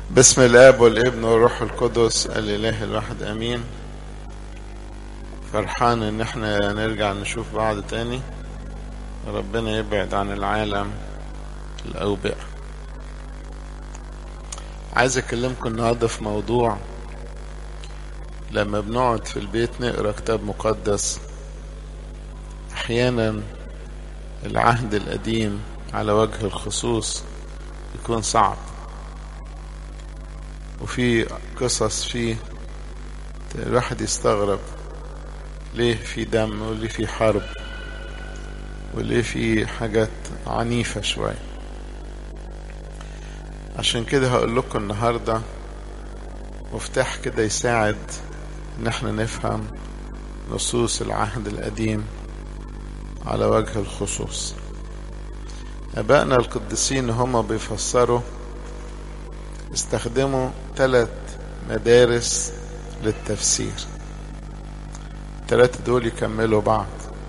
بسم الاب والابن والروح القدس الاله الواحد امين فرحان ان احنا نرجع نشوف بعض تاني ربنا يبعد عن العالم الاوبئة عايز اكلمكم النهارده في موضوع لما بنقعد في البيت نقرا كتاب مقدس احيانا العهد القديم على وجه الخصوص يكون صعب وفي قصص فيه الواحد يستغرب ليه في دم وليه في حرب وليه في حاجات عنيفة شوية عشان كده هقول لكم النهاردة مفتاح كده يساعد ان احنا نفهم نصوص العهد القديم على وجه الخصوص ابائنا القديسين هما بيفسروا استخدموا ثلاث مدارس للتفسير الثلاثة دول يكملوا بعض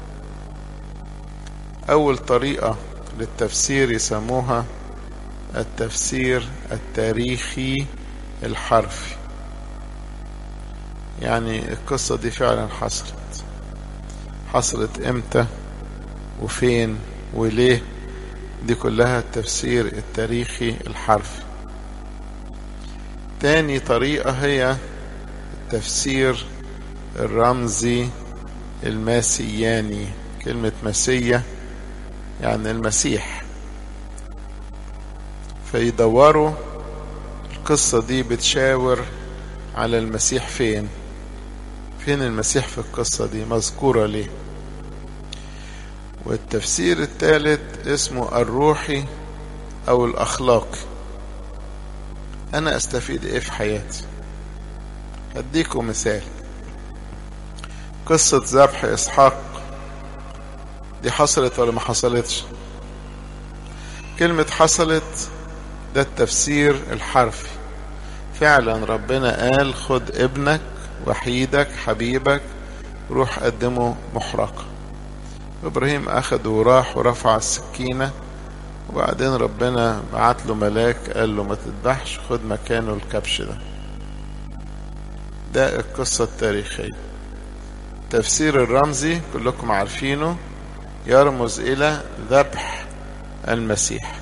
أول طريقة للتفسير يسموها التفسير التاريخي الحرفي يعني القصة دي فعلا حصلت حصلت امتى وفين وليه دي كلها التفسير التاريخي الحرفي تاني طريقة هي التفسير الرمزي الماسياني كلمة مسية يعني المسيح فيدوروا القصة دي بتشاور على المسيح فين فين المسيح في القصة دي مذكورة ليه والتفسير الثالث اسمه الروحي او الاخلاقي انا استفيد ايه في حياتي اديكم مثال قصة ذبح اسحاق دي حصلت ولا ما حصلتش كلمة حصلت ده التفسير الحرفي فعلا ربنا قال خد ابنك وحيدك حبيبك روح قدمه محرقة ابراهيم اخده وراح ورفع السكينه وبعدين ربنا بعت له ملاك قال له ما تذبحش خد مكانه الكبش ده ده القصة التاريخية تفسير الرمزي كلكم عارفينه يرمز إلى ذبح المسيح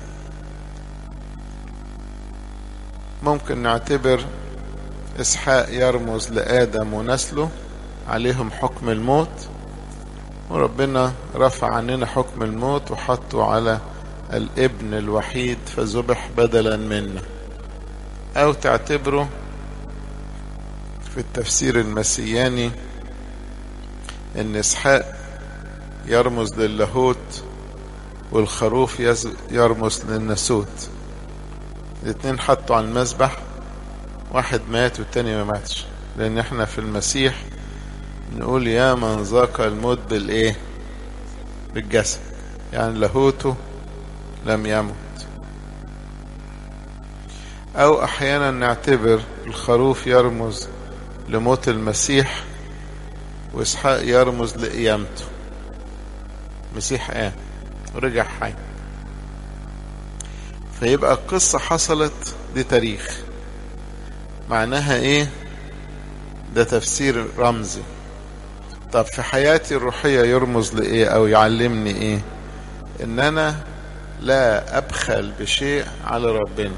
ممكن نعتبر إسحاق يرمز لآدم ونسله عليهم حكم الموت وربنا رفع عننا حكم الموت وحطه على الابن الوحيد فذبح بدلا منا او تعتبره في التفسير المسياني ان اسحاق يرمز للاهوت والخروف يرمز للناسوت الاتنين حطوا على المذبح واحد مات والتاني ما ماتش لان احنا في المسيح نقول يا من ذاق الموت بالايه بالجسد يعني لاهوته لم يمت او احيانا نعتبر الخروف يرمز لموت المسيح واسحاق يرمز لقيامته مسيح قام ورجع حي فيبقى القصة حصلت دي تاريخ معناها ايه ده تفسير رمزي طب في حياتي الروحية يرمز لإيه أو يعلمني إيه إن أنا لا أبخل بشيء على ربنا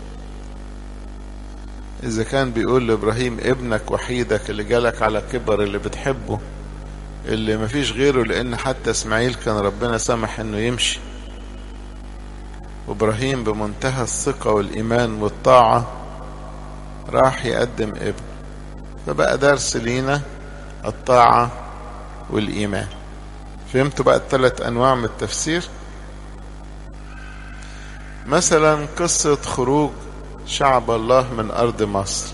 إذا كان بيقول لإبراهيم ابنك وحيدك اللي جالك على كبر اللي بتحبه اللي مفيش غيره لأن حتى إسماعيل كان ربنا سمح إنه يمشي وإبراهيم بمنتهى الثقة والإيمان والطاعة راح يقدم ابن فبقى درس لينا الطاعة والإيمان فهمتوا بقى الثلاث أنواع من التفسير مثلا قصة خروج شعب الله من أرض مصر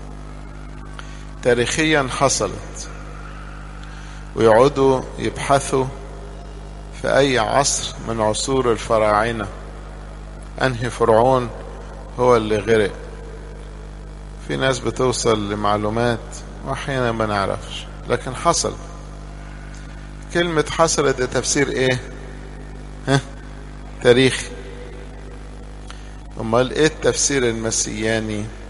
تاريخيا حصلت ويقعدوا يبحثوا في أي عصر من عصور الفراعنة أنهي فرعون هو اللي غرق في ناس بتوصل لمعلومات وأحيانا ما نعرفش لكن حصل كلمة حصلت ده تفسير ايه ها تاريخي امال ايه التفسير المسياني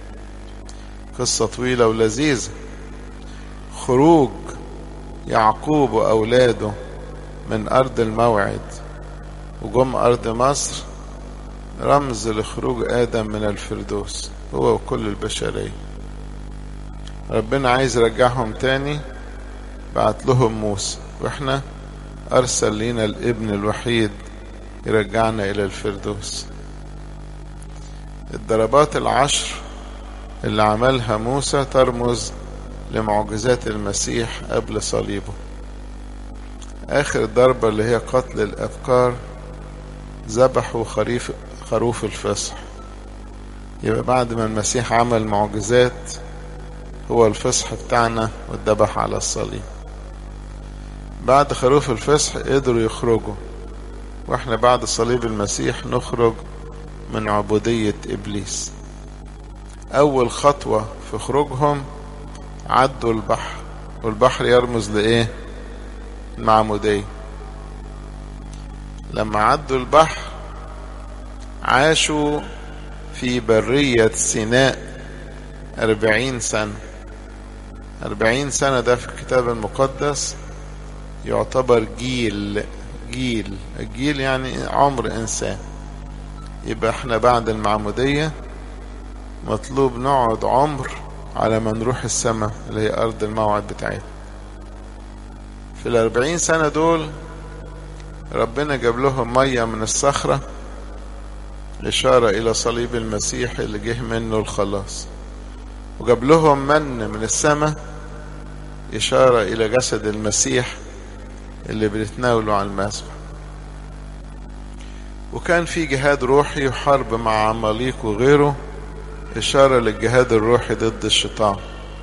قصة طويلة ولذيذة خروج يعقوب وأولاده من أرض الموعد وجم أرض مصر رمز لخروج آدم من الفردوس هو وكل البشرية ربنا عايز يرجعهم تاني بعت لهم موسى واحنا أرسل لنا الابن الوحيد يرجعنا إلى الفردوس الضربات العشر اللي عملها موسى ترمز لمعجزات المسيح قبل صليبه آخر ضربة اللي هي قتل الأبكار ذبحوا خريف خروف الفصح يبقى بعد ما المسيح عمل معجزات هو الفصح بتاعنا واتذبح على الصليب بعد خروف الفصح قدروا يخرجوا واحنا بعد صليب المسيح نخرج من عبودية إبليس أول خطوة في خروجهم عدوا البحر والبحر يرمز لإيه المعمودية لما عدوا البحر عاشوا في برية سيناء أربعين سنة أربعين سنة ده في الكتاب المقدس يعتبر جيل جيل الجيل يعني عمر إنسان يبقى احنا بعد المعمودية مطلوب نقعد عمر على ما نروح السماء اللي هي أرض الموعد بتاعتنا في الأربعين سنة دول ربنا جاب لهم مية من الصخرة إشارة إلى صليب المسيح اللي جه منه الخلاص وجاب لهم من من السماء إشارة إلى جسد المسيح اللي بنتناوله على المسبح وكان في جهاد روحي وحرب مع عماليق وغيره إشارة للجهاد الروحي ضد الشيطان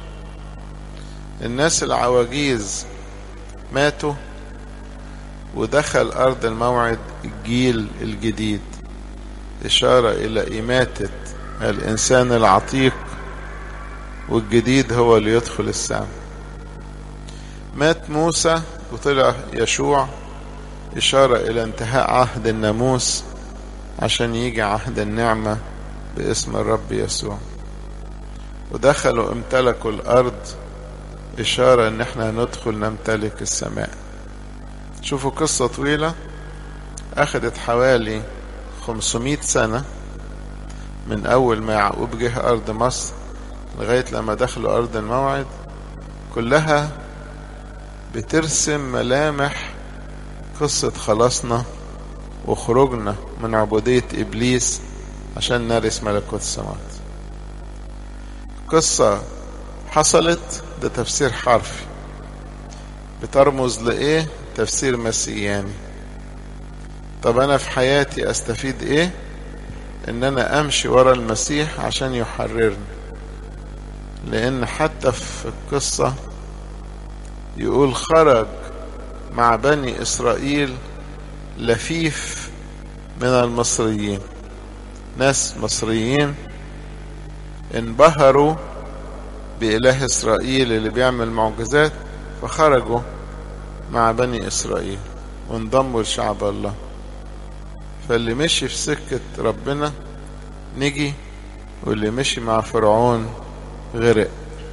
الناس العواجيز ماتوا ودخل أرض الموعد الجيل الجديد إشارة إلى إماتة الإنسان العتيق والجديد هو اللي يدخل السماء مات موسى وطلع يشوع إشارة إلى انتهاء عهد الناموس عشان يجي عهد النعمة باسم الرب يسوع ودخلوا امتلكوا الأرض إشارة إن احنا هندخل نمتلك السماء شوفوا قصة طويلة أخدت حوالي 500 سنة من أول ما يعقوب جه أرض مصر لغاية لما دخلوا أرض الموعد كلها بترسم ملامح قصة خلاصنا وخروجنا من عبودية إبليس عشان نرث ملكوت السماوات قصة حصلت ده تفسير حرفي بترمز لإيه تفسير مسياني طب أنا في حياتي أستفيد إيه إن أنا أمشي ورا المسيح عشان يحررني لأن حتى في القصة يقول خرج مع بني إسرائيل لفيف من المصريين ناس مصريين انبهروا بإله إسرائيل اللي بيعمل معجزات فخرجوا مع بني إسرائيل وانضموا لشعب الله فاللي مشي في سكة ربنا نجي واللي مشي مع فرعون غرق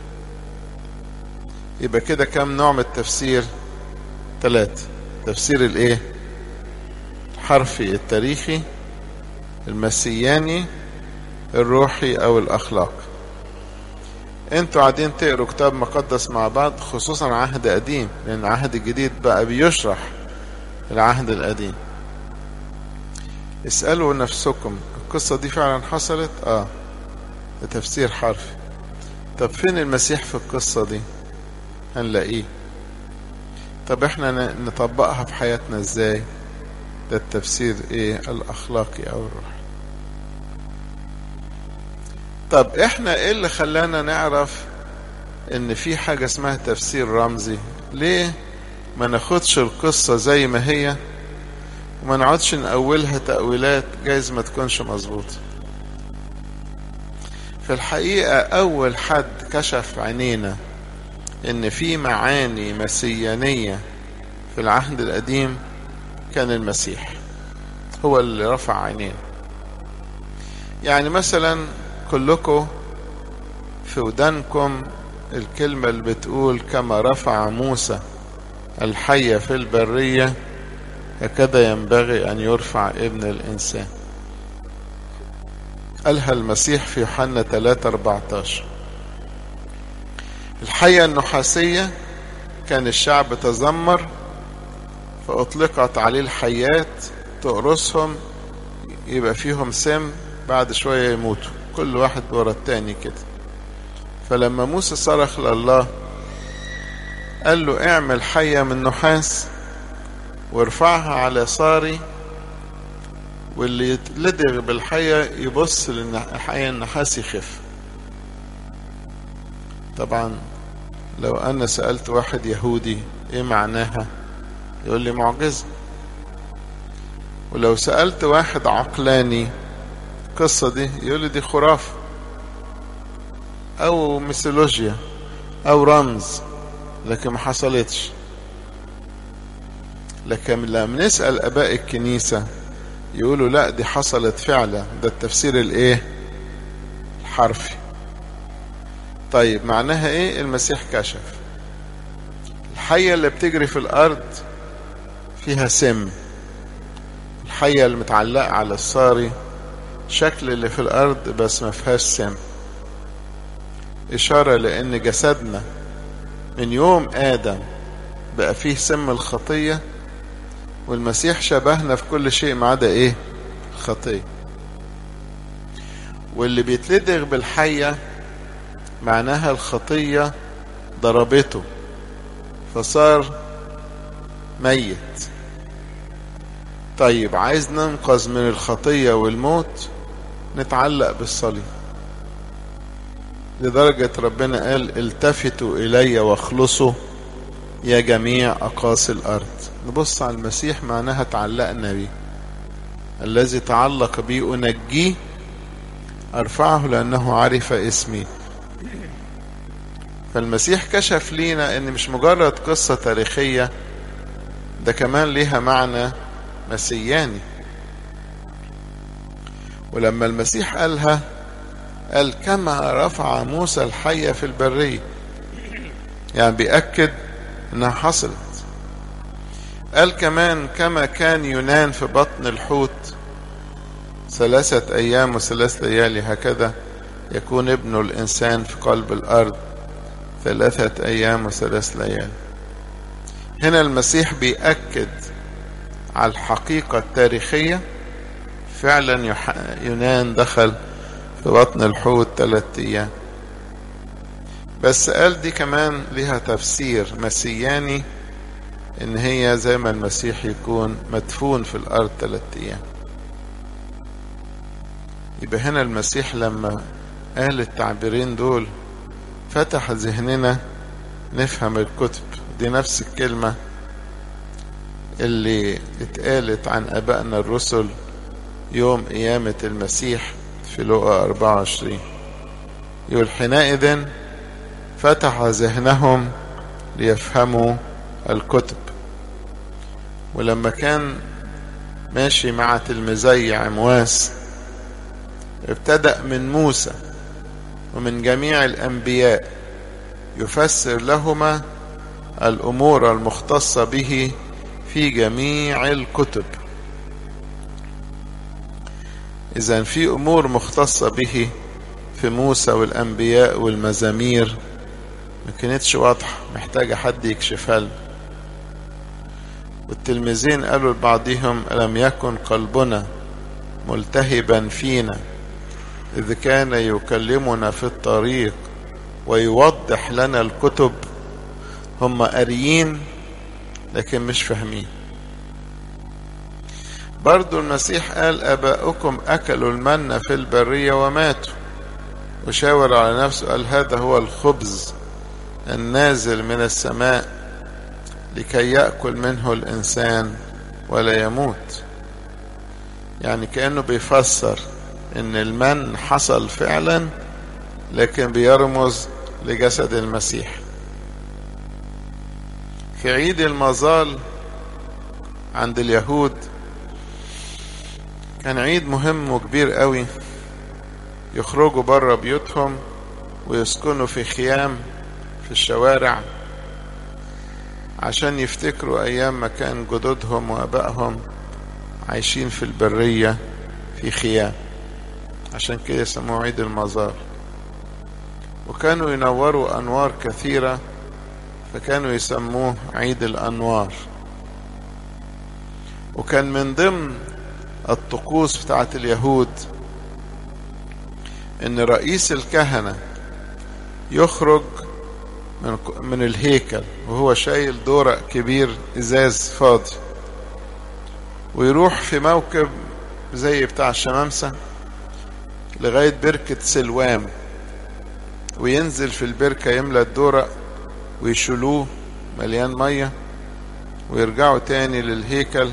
يبقى كده كم نوع من التفسير ثلاثة تفسير الايه الحرفي التاريخي المسياني الروحي او الاخلاق انتوا قاعدين تقروا كتاب مقدس مع بعض خصوصا عهد قديم لان العهد الجديد بقى بيشرح العهد القديم اسألوا نفسكم القصة دي فعلا حصلت اه ده تفسير حرفي طب فين المسيح في القصة دي هنلاقيه طب احنا نطبقها في حياتنا ازاي ده التفسير ايه الاخلاقي او الروحي طب احنا ايه اللي خلانا نعرف ان في حاجة اسمها تفسير رمزي ليه ما ناخدش القصة زي ما هي وما نقعدش نأولها تأويلات جايز ما تكونش مظبوطة في الحقيقة أول حد كشف عينينا إن في معاني مسيانية في العهد القديم كان المسيح هو اللي رفع عينينا يعني مثلا كلكم في ودانكم الكلمة اللي بتقول كما رفع موسى الحية في البرية هكذا ينبغي أن يرفع ابن الإنسان قالها المسيح في يوحنا 3 14 الحية النحاسية كان الشعب تذمر فأطلقت عليه الحيات تقرصهم يبقى فيهم سم بعد شوية يموتوا كل واحد ورا التاني كده فلما موسى صرخ لله قال له اعمل حية من نحاس وارفعها على صاري واللي يتلدغ بالحية يبص للحية النحاس يخف طبعا لو انا سألت واحد يهودي ايه معناها يقول لي معجزة ولو سألت واحد عقلاني القصة دي يقول لي دي خرافة او ميثولوجيا او رمز لكن ما حصلتش لكن لما نسأل اباء الكنيسة يقولوا لا دي حصلت فعلا ده التفسير الايه الحرفي طيب معناها ايه المسيح كشف الحية اللي بتجري في الارض فيها سم الحية اللي متعلقة على الصاري شكل اللي في الارض بس ما فيهاش سم اشارة لان جسدنا من يوم ادم بقى فيه سم الخطية والمسيح شبهنا في كل شيء ما عدا ايه الخطية واللي بيتلدغ بالحية معناها الخطية ضربته فصار ميت طيب عايز ننقذ من الخطية والموت نتعلق بالصليب لدرجة ربنا قال التفتوا إلي واخلصوا يا جميع أقاصي الأرض نبص على المسيح معناها تعلقنا بيه الذي تعلق بي أنجيه أرفعه لأنه عرف اسمي فالمسيح كشف لينا ان مش مجرد قصة تاريخية ده كمان ليها معنى مسياني ولما المسيح قالها قال كما رفع موسى الحية في البرية يعني بيأكد انها حصلت قال كمان كما كان يونان في بطن الحوت ثلاثة أيام وثلاثة ليالي هكذا يكون ابن الإنسان في قلب الأرض ثلاثة أيام وثلاث ليالي هنا المسيح بيأكد على الحقيقة التاريخية فعلا يونان دخل في بطن الحوت ثلاثة أيام بس قال دي كمان لها تفسير مسياني ان هي زي ما المسيح يكون مدفون في الارض ثلاثة ايام يبقى هنا المسيح لما قال التعبيرين دول فتح ذهننا نفهم الكتب دي نفس الكلمة اللي اتقالت عن ابائنا الرسل يوم قيامة المسيح في لقا 24 يقول حينئذ فتح ذهنهم ليفهموا الكتب ولما كان ماشي مع تلميذي عمواس ابتدأ من موسى ومن جميع الأنبياء يفسر لهما الأمور المختصة به في جميع الكتب إذا في أمور مختصة به في موسى والأنبياء والمزامير ما كانتش واضحة محتاجة حد يكشفها لنا والتلميذين قالوا لبعضهم ألم يكن قلبنا ملتهبا فينا إذ كان يكلمنا في الطريق ويوضح لنا الكتب هم قاريين لكن مش فاهمين برضو المسيح قال أباؤكم أكلوا المن في البرية وماتوا وشاور على نفسه قال هذا هو الخبز النازل من السماء لكي يأكل منه الإنسان ولا يموت يعني كأنه بيفسر إن المن حصل فعلا لكن بيرمز لجسد المسيح في عيد المظال عند اليهود كان عيد مهم وكبير قوي يخرجوا بره بيوتهم ويسكنوا في خيام في الشوارع عشان يفتكروا أيام ما كان جدودهم وأبائهم عايشين في البرية في خيام عشان كده يسموه عيد المزار وكانوا ينوروا أنوار كثيرة فكانوا يسموه عيد الأنوار وكان من ضمن الطقوس بتاعت اليهود ان رئيس الكهنة يخرج من من الهيكل وهو شايل دورق كبير ازاز فاضي ويروح في موكب زي بتاع الشمامسة لغاية بركة سلوام وينزل في البركة يملى الدورق ويشيلوه مليان مية ويرجعوا تاني للهيكل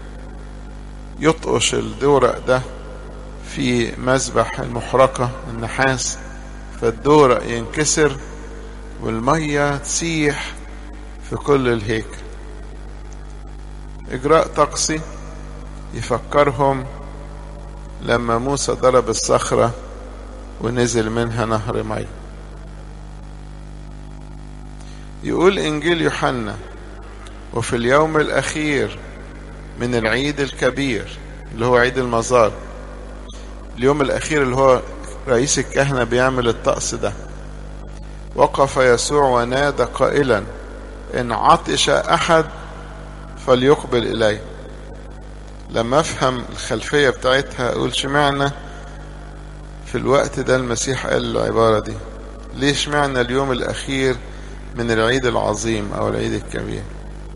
يطقش الدورق ده في مذبح المحرقة النحاس فالدورق ينكسر والمية تسيح في كل الهيكل إجراء طقسي يفكرهم لما موسى ضرب الصخرة ونزل منها نهر مي يقول إنجيل يوحنا وفي اليوم الأخير من العيد الكبير اللي هو عيد المزار اليوم الأخير اللي هو رئيس الكهنة بيعمل الطقس ده وقف يسوع ونادى قائلا إن عطش أحد فليقبل إلي لما أفهم الخلفية بتاعتها أقول شمعنا في الوقت ده المسيح قال العبارة دي ليه شمعنا اليوم الأخير من العيد العظيم أو العيد الكبير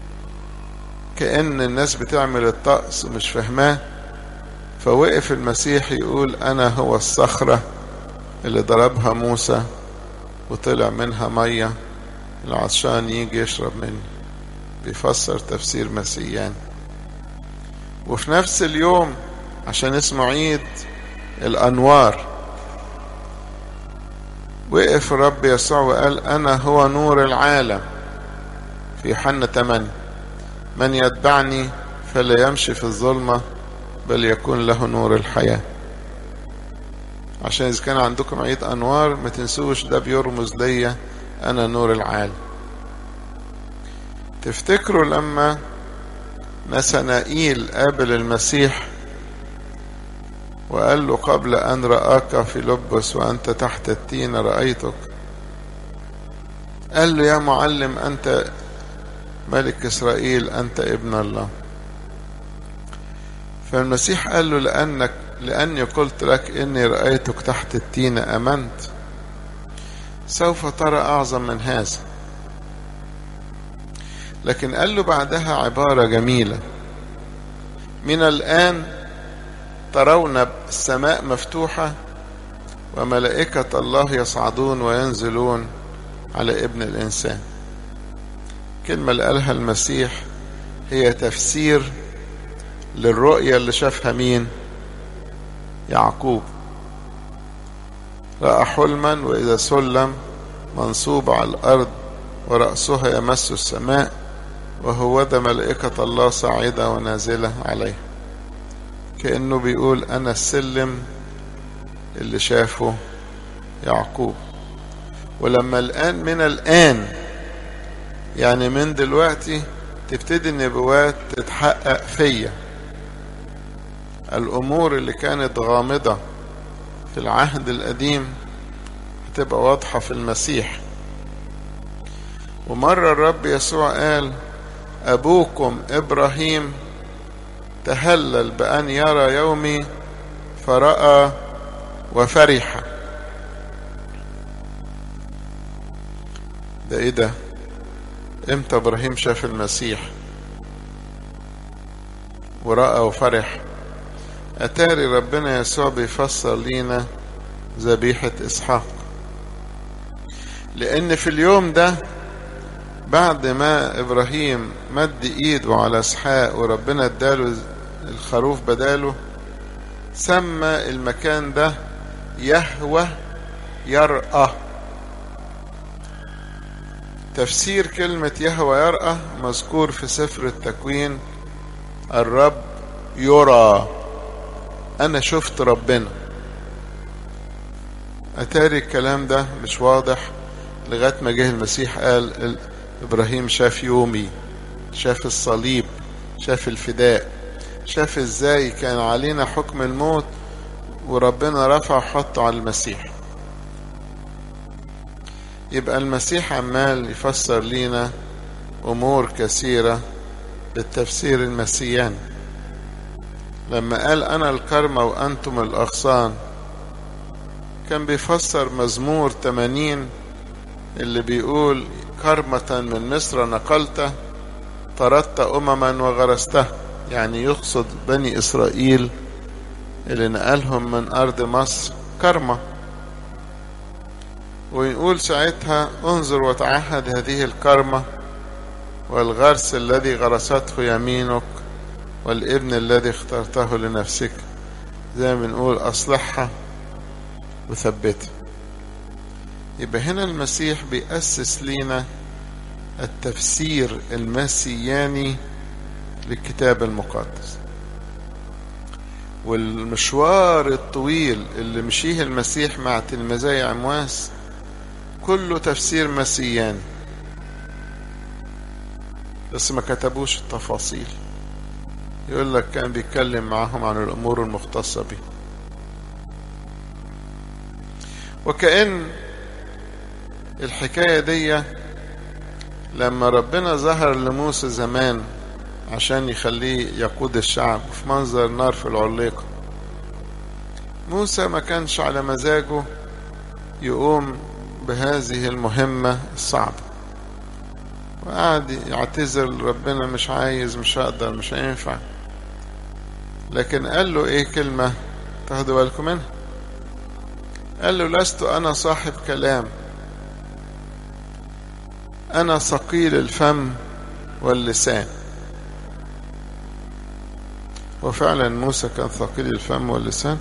كأن الناس بتعمل الطقس ومش فاهماه فوقف المسيح يقول أنا هو الصخرة اللي ضربها موسى وطلع منها مية العطشان يجي يشرب مني بيفسر تفسير مسيحيان وفي نفس اليوم عشان اسمه عيد الأنوار وقف الرب يسوع وقال أنا هو نور العالم في يوحنا 8 من يتبعني فلا يمشي في الظلمة بل يكون له نور الحياة عشان إذا كان عندكم عيد أنوار ما تنسوش ده بيرمز ليا أنا نور العالم تفتكروا لما نسنائيل قابل المسيح وقال له قبل أن رآك في لبس وأنت تحت التين رأيتك قال له يا معلم أنت ملك إسرائيل أنت ابن الله فالمسيح قال له لأنك لأني قلت لك إني رأيتك تحت التين أمنت سوف ترى أعظم من هذا لكن قال له بعدها عبارة جميلة من الآن ترون السماء مفتوحة وملائكة الله يصعدون وينزلون على ابن الإنسان الكلمة اللي قالها المسيح هي تفسير للرؤية اللي شافها مين يعقوب رأى حلما وإذا سلم منصوب على الأرض ورأسها يمس السماء وهو ده ملائكة الله صاعدة ونازلة عليه كأنه بيقول أنا السلم اللي شافه يعقوب ولما الآن من الآن يعني من دلوقتي تبتدي النبوات تتحقق فيا الأمور اللي كانت غامضة في العهد القديم هتبقى واضحة في المسيح ومرة الرب يسوع قال أبوكم إبراهيم تهلل بأن يرى يومي فرأى وفرح ده ايه ده امتى ابراهيم شاف المسيح ورأى وفرح اتاري ربنا يسوع بيفسر لينا ذبيحة اسحاق لان في اليوم ده بعد ما ابراهيم مد ايده على اسحاق وربنا اداله الخروف بداله سمى المكان ده يهوى يرأى تفسير كلمة يهوى يرأى مذكور في سفر التكوين الرب يرى أنا شفت ربنا أتاري الكلام ده مش واضح لغاية ما جه المسيح قال إبراهيم شاف يومي شاف الصليب شاف الفداء شاف ازاي كان علينا حكم الموت وربنا رفع حطه على المسيح يبقى المسيح عمال يفسر لينا أمور كثيرة بالتفسير المسياني لما قال أنا الكرمة وأنتم الأغصان كان بيفسر مزمور 80 اللي بيقول كرمة من مصر نقلته طردت أمما وغرستها يعني يقصد بني إسرائيل اللي نقلهم من أرض مصر كرمة ويقول ساعتها انظر وتعهد هذه الكرمة والغرس الذي غرسته يمينك والابن الذي اخترته لنفسك زي ما بنقول أصلحها وثبتها يبقى هنا المسيح بيأسس لينا التفسير المسياني للكتاب المقدس والمشوار الطويل اللي مشيه المسيح مع تلميذي عمواس كله تفسير مسياني بس ما كتبوش التفاصيل يقول لك كان بيتكلم معهم عن الأمور المختصة به وكأن الحكاية دي لما ربنا ظهر لموسى زمان عشان يخليه يقود الشعب في منظر نار في العليقة موسى ما كانش على مزاجه يقوم بهذه المهمة الصعبة وقعد يعتذر ربنا مش عايز مش هقدر مش هينفع لكن قال له ايه كلمة تاخدوا بالكم منها قال له لست انا صاحب كلام انا ثقيل الفم واللسان وفعلا موسى كان ثقيل الفم واللسان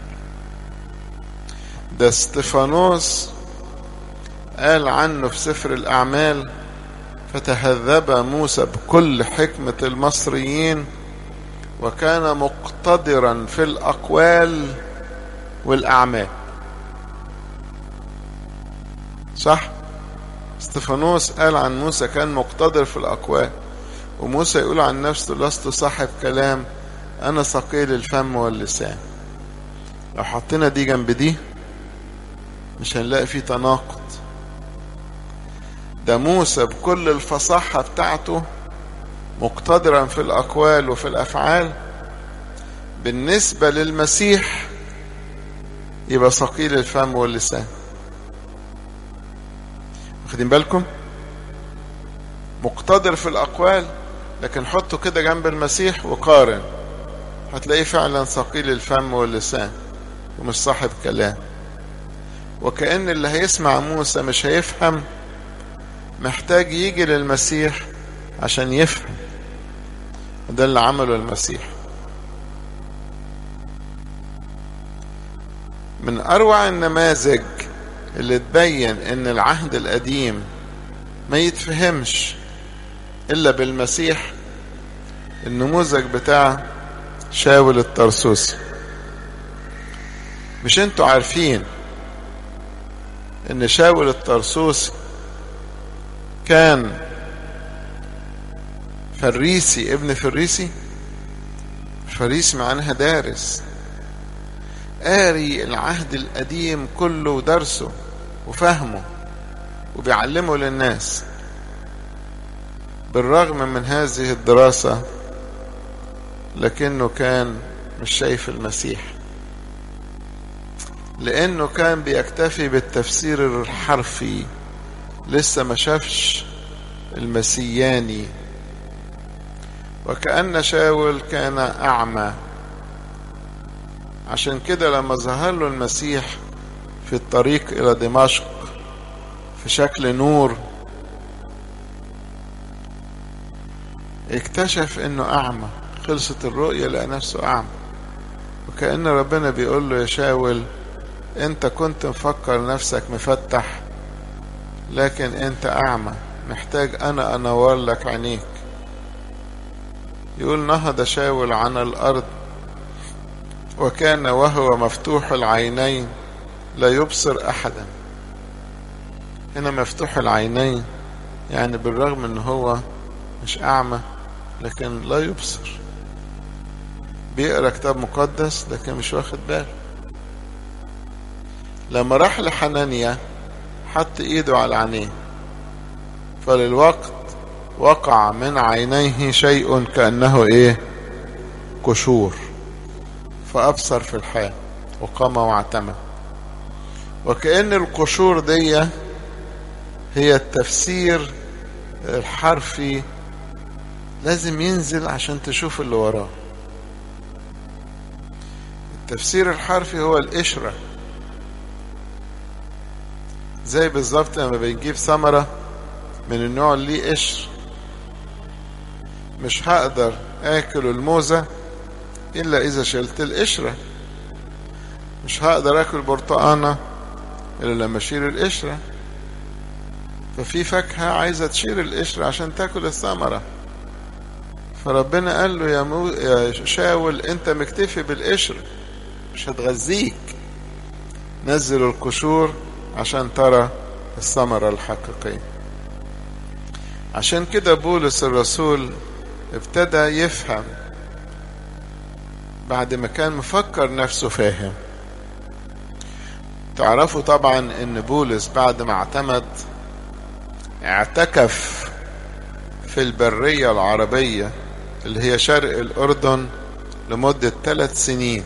ده استفانوس قال عنه في سفر الأعمال فتهذب موسى بكل حكمة المصريين وكان مقتدرا في الأقوال والأعمال صح استفانوس قال عن موسى كان مقتدر في الأقوال وموسى يقول عن نفسه لست صاحب كلام أنا ثقيل الفم واللسان لو حطينا دي جنب دي مش هنلاقي فيه تناقض ده موسى بكل الفصاحة بتاعته مقتدرا في الأقوال وفي الأفعال بالنسبة للمسيح يبقى ثقيل الفم واللسان واخدين بالكم مقتدر في الأقوال لكن حطه كده جنب المسيح وقارن هتلاقيه فعلا ثقيل الفم واللسان ومش صاحب كلام وكأن اللي هيسمع موسى مش هيفهم محتاج يجي للمسيح عشان يفهم وده اللي عمله المسيح من أروع النماذج اللي تبين إن العهد القديم ما يتفهمش إلا بالمسيح النموذج بتاع شاول الطرسوسي مش انتوا عارفين ان شاول الطرسوسي كان فريسي ابن فريسي فريسي معناها دارس قاري العهد القديم كله ودرسه وفهمه وبيعلمه للناس بالرغم من هذه الدراسة لكنه كان مش شايف المسيح لأنه كان بيكتفي بالتفسير الحرفي لسه ما شافش المسياني وكأن شاول كان أعمى عشان كده لما ظهر له المسيح في الطريق إلى دمشق في شكل نور اكتشف انه اعمى خلصت الرؤية لقى نفسه اعمى وكأن ربنا بيقول له يا شاول انت كنت مفكر نفسك مفتح لكن انت اعمى محتاج انا انور لك عينيك يقول نهض شاول عن الارض وكان وهو مفتوح العينين لا يبصر أحدا هنا مفتوح العينين يعني بالرغم ان هو مش أعمى لكن لا يبصر بيقرأ كتاب مقدس لكن مش واخد باله لما راح لحنانيا حط ايده على عينيه فللوقت وقع من عينيه شيء كأنه ايه قشور فأبصر في الحال وقام واعتمد وكأن القشور دي هي التفسير الحرفي لازم ينزل عشان تشوف اللي وراه التفسير الحرفي هو القشرة زي بالظبط لما بنجيب ثمرة من النوع اللي ليه قشر مش هقدر اكل الموزة الا اذا شلت القشرة مش هقدر اكل برتقانة الا لما اشيل القشرة ففي فاكهة عايزة تشيل القشرة عشان تاكل الثمرة فربنا قال له يا, مو... يا شاول انت مكتفي بالقشر مش هتغذيك نزل القشور عشان ترى الثمرة الحقيقية عشان كده بولس الرسول ابتدى يفهم بعد ما كان مفكر نفسه فاهم تعرفوا طبعا ان بولس بعد ما اعتمد اعتكف في البرية العربية اللي هي شرق الأردن لمدة ثلاث سنين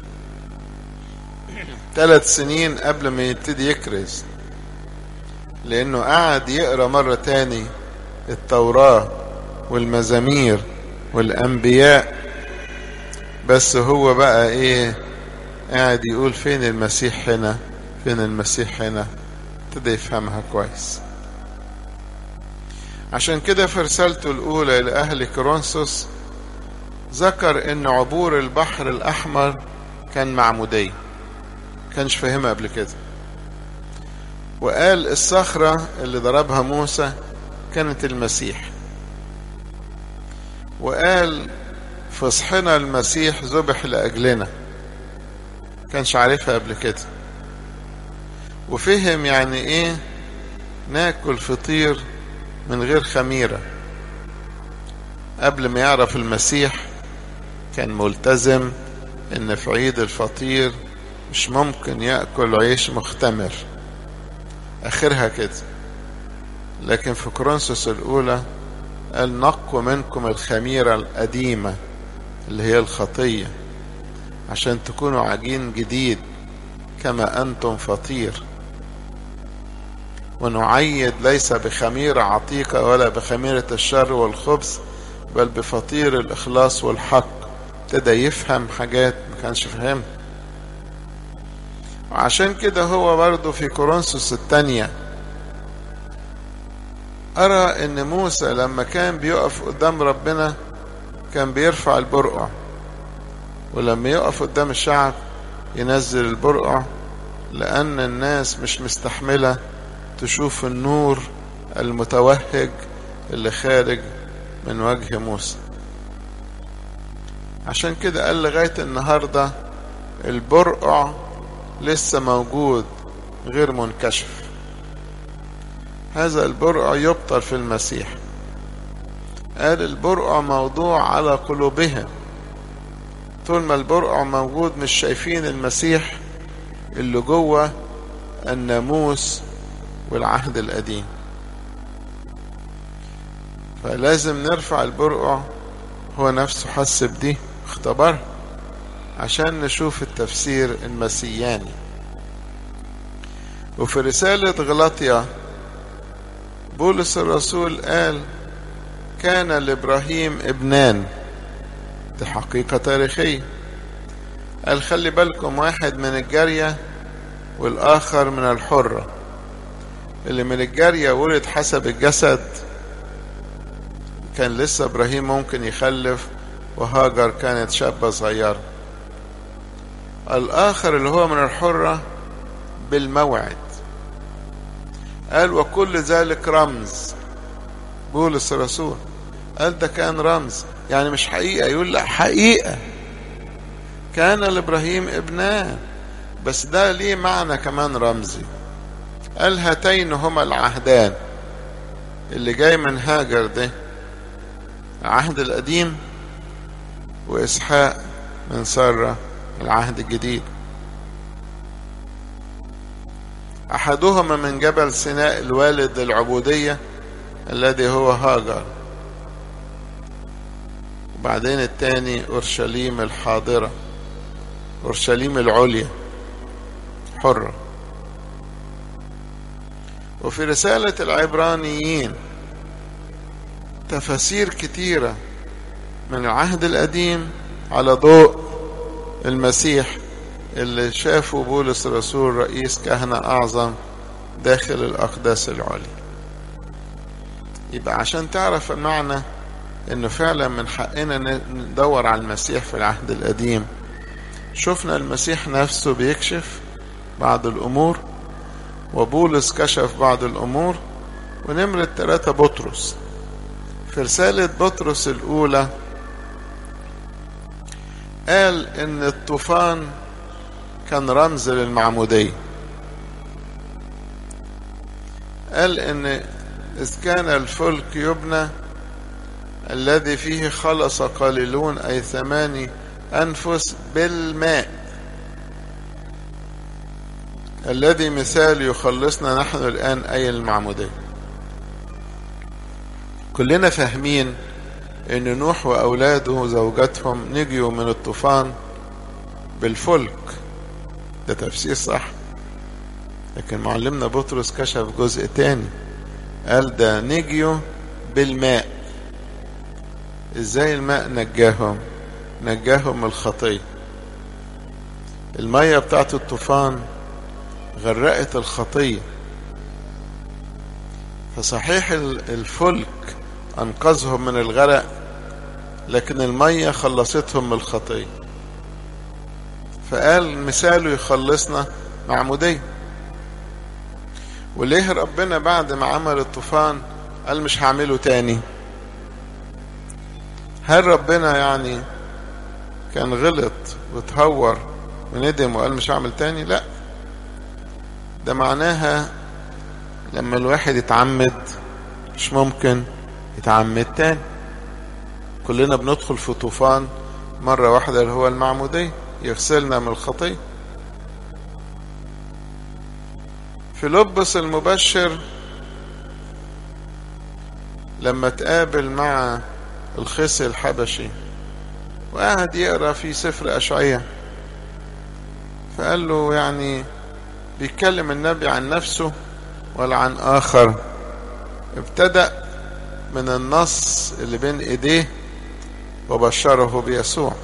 ثلاث سنين قبل ما يبتدي يكرز لأنه قعد يقرأ مرة تاني التوراة والمزامير والأنبياء بس هو بقى إيه قاعد يقول فين المسيح هنا فين المسيح هنا ابتدى يفهمها كويس عشان كده في رسالته الأولى لأهل كورنثوس ذكر إن عبور البحر الأحمر كان معمودية كانش فاهمها قبل كده وقال الصخرة اللي ضربها موسى كانت المسيح وقال فصحنا المسيح ذبح لأجلنا كانش عارفها قبل كده وفهم يعني ايه ناكل فطير من غير خميرة قبل ما يعرف المسيح كان ملتزم ان في عيد الفطير مش ممكن يأكل عيش مختمر اخرها كده لكن في كورنثوس الاولى قال نقوا منكم الخميرة القديمة اللي هي الخطية عشان تكونوا عجين جديد كما أنتم فطير ونعيد ليس بخميرة عتيقة ولا بخميرة الشر والخبز بل بفطير الإخلاص والحق ابتدى يفهم حاجات ما كانش فهمها وعشان كده هو برضه في كورنثوس الثانية أرى إن موسى لما كان بيقف قدام ربنا كان بيرفع البرقع ولما يقف قدام الشعب ينزل البرقع لأن الناس مش مستحملة تشوف النور المتوهج اللي خارج من وجه موسى عشان كده قال لغاية النهاردة البرقع لسه موجود غير منكشف هذا البرقع يبطل في المسيح قال البرقع موضوع على قلوبهم طول ما البرقع موجود مش شايفين المسيح اللي جوه الناموس والعهد القديم فلازم نرفع البرقع هو نفسه حس بدي اختبرها عشان نشوف التفسير المسياني وفي رسالة غلطية بولس الرسول قال كان لإبراهيم ابنان دي حقيقة تاريخية قال خلي بالكم واحد من الجارية والآخر من الحرة اللي من الجارية ولد حسب الجسد كان لسه إبراهيم ممكن يخلف وهاجر كانت شابة صغيرة الآخر اللي هو من الحرة بالموعد قال وكل ذلك رمز بولس الرسول قال ده كان رمز يعني مش حقيقة يقول لا حقيقة كان لإبراهيم ابنان بس ده ليه معنى كمان رمزي قال هاتين هما العهدان اللي جاي من هاجر ده العهد القديم وإسحاق من سارة العهد الجديد أحدهما من جبل سيناء الوالد للعبودية الذي هو هاجر وبعدين التاني أورشليم الحاضرة أورشليم العليا حرة وفي رسالة العبرانيين تفاسير كتيرة من العهد القديم على ضوء المسيح اللي شافه بولس الرسول رئيس كهنة أعظم داخل الأقداس العليا يبقى عشان تعرف المعنى انه فعلا من حقنا ندور على المسيح في العهد القديم شفنا المسيح نفسه بيكشف بعض الامور وبولس كشف بعض الامور ونمرة ثلاثة بطرس في رسالة بطرس الأولى قال إن الطوفان كان رمز للمعمودية قال إن إذ كان الفلك يبنى الذي فيه خلص قليلون أي ثماني أنفس بالماء الذي مثال يخلصنا نحن الآن أي المعمودية كلنا فاهمين ان نوح واولاده وزوجاتهم نجيوا من الطوفان بالفلك ده تفسير صح لكن معلمنا بطرس كشف جزء تاني قال ده نجيوا بالماء ازاي الماء نجاهم نجاهم من الخطية المية بتاعت الطوفان غرقت الخطية فصحيح الفلك أنقذهم من الغرق لكن المية خلصتهم من الخطية فقال مثاله يخلصنا معمودية وليه ربنا بعد ما عمل الطوفان قال مش هعمله تاني هل ربنا يعني كان غلط وتهور وندم وقال مش هعمل تاني لا ده معناها لما الواحد يتعمد مش ممكن يتعمد تاني كلنا بندخل في طوفان مرة واحدة اللي هو المعمودية يغسلنا من الخطية في لبس المبشر لما تقابل مع الخصي الحبشي وقعد يقرا في سفر أشعية فقال له يعني بيتكلم النبي عن نفسه ولا عن آخر ابتدأ من النص اللي بين ايديه وبشره بيسوع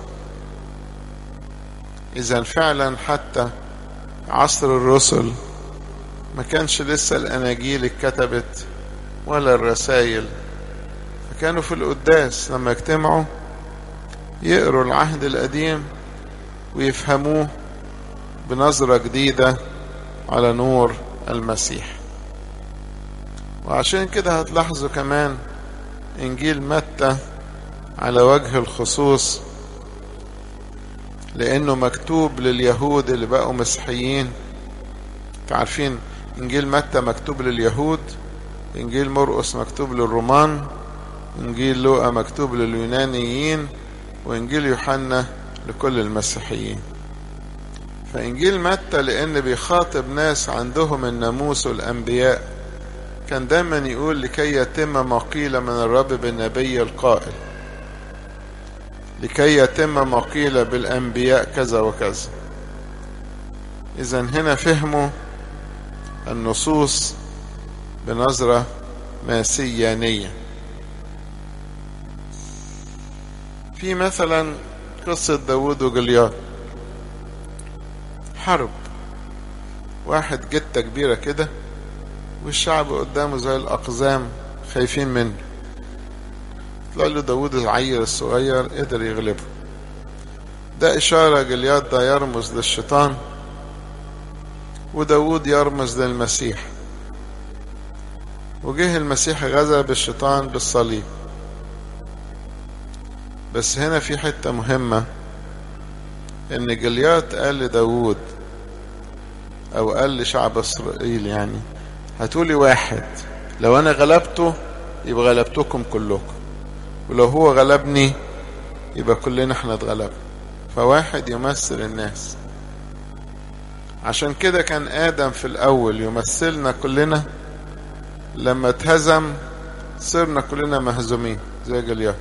اذا فعلا حتى عصر الرسل ما كانش لسه الاناجيل اتكتبت ولا الرسائل فكانوا في القداس لما يجتمعوا يقروا العهد القديم ويفهموه بنظرة جديدة على نور المسيح وعشان كده هتلاحظوا كمان انجيل متى على وجه الخصوص لانه مكتوب لليهود اللي بقوا مسيحيين عارفين انجيل متى مكتوب لليهود انجيل مرقس مكتوب للرومان انجيل لوقا مكتوب لليونانيين وانجيل يوحنا لكل المسيحيين فانجيل متى لان بيخاطب ناس عندهم الناموس والانبياء كان دايما يقول لكي يتم ما قيل من الرب بالنبي القائل لكي يتم ما قيل بالأنبياء كذا وكذا إذا هنا فهموا النصوص بنظرة ماسيانية في مثلا قصة داود وجليات حرب واحد جتة كبيرة كده والشعب قدامه زي الأقزام خايفين منه طلع له داود العيل الصغير قدر يغلبه ده إشارة جلياد ده يرمز للشيطان وداود يرمز للمسيح وجه المسيح غزا بالشيطان بالصليب بس هنا في حتة مهمة إن جليات قال لداود او قال لشعب اسرائيل يعني هاتولي واحد لو انا غلبته يبقى غلبتكم كلكم ولو هو غلبني يبقى كلنا احنا اتغلبنا فواحد يمثل الناس عشان كده كان ادم في الاول يمثلنا كلنا لما اتهزم صرنا كلنا مهزومين زي جلياه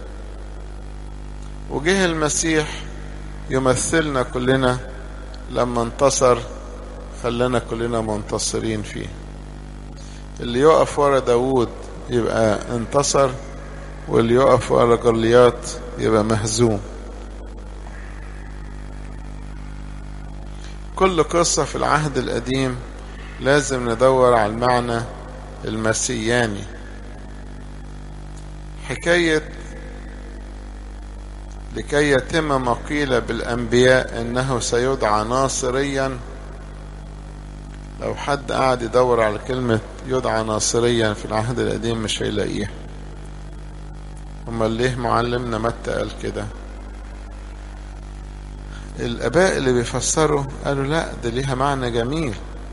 وجه المسيح يمثلنا كلنا لما انتصر خلانا كلنا منتصرين فيه اللي يقف ورا داوود يبقى انتصر واللي يقف ورا جليات يبقى مهزوم كل قصة في العهد القديم لازم ندور على المعنى المسياني حكاية لكي يتم ما قيل بالأنبياء إنه سيدعى ناصريا لو حد قاعد يدور على كلمة يدعى ناصريا في العهد القديم مش هيلاقيها امال ليه معلمنا متى قال كده الاباء اللي بيفسروا قالوا لا ده ليها معنى جميل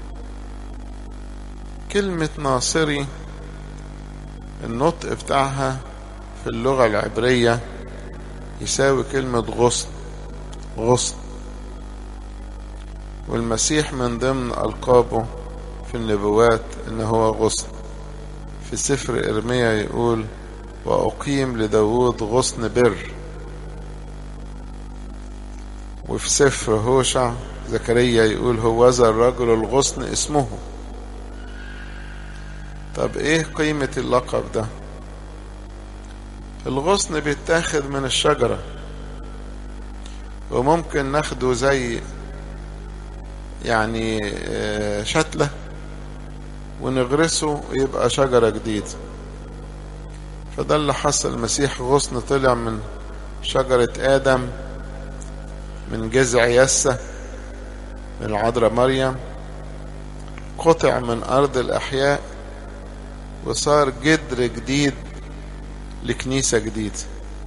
كلمة ناصري النطق بتاعها في اللغة العبرية يساوي كلمة غصن غصن والمسيح من ضمن ألقابه في النبوات إن هو غصن في سفر إرميا يقول وأقيم لداود غصن بر وفي سفر هوشع زكريا يقول هوذا الرجل الغصن اسمه طب ايه قيمة اللقب ده الغصن بيتاخد من الشجرة وممكن ناخده زي يعني شتلة ونغرسه يبقى شجرة جديدة فده اللي حصل المسيح غصن طلع من شجرة آدم من جذع يسة من العذراء مريم قطع من أرض الأحياء وصار جدر جديد لكنيسة جديدة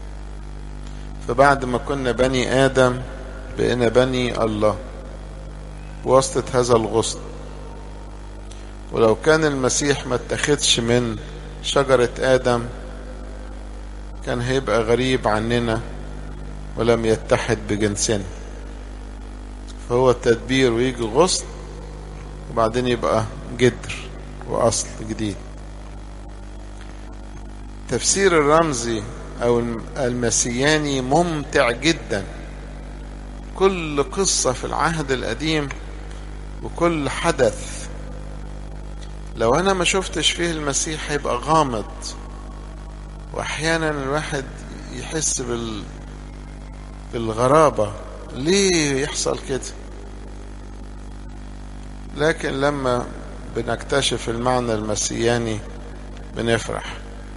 فبعد ما كنا بني آدم بقينا بني الله بواسطة هذا الغصن ولو كان المسيح ما اتخذش من شجرة آدم كان هيبقى غريب عننا ولم يتحد بجنسنا فهو التدبير ويجي غصن وبعدين يبقى جدر وأصل جديد تفسير الرمزي أو المسياني ممتع جدا كل قصة في العهد القديم وكل حدث لو أنا ما شفتش فيه المسيح هيبقى غامض وأحيانا الواحد يحس بال بالغرابة ليه يحصل كده لكن لما بنكتشف المعنى المسياني بنفرح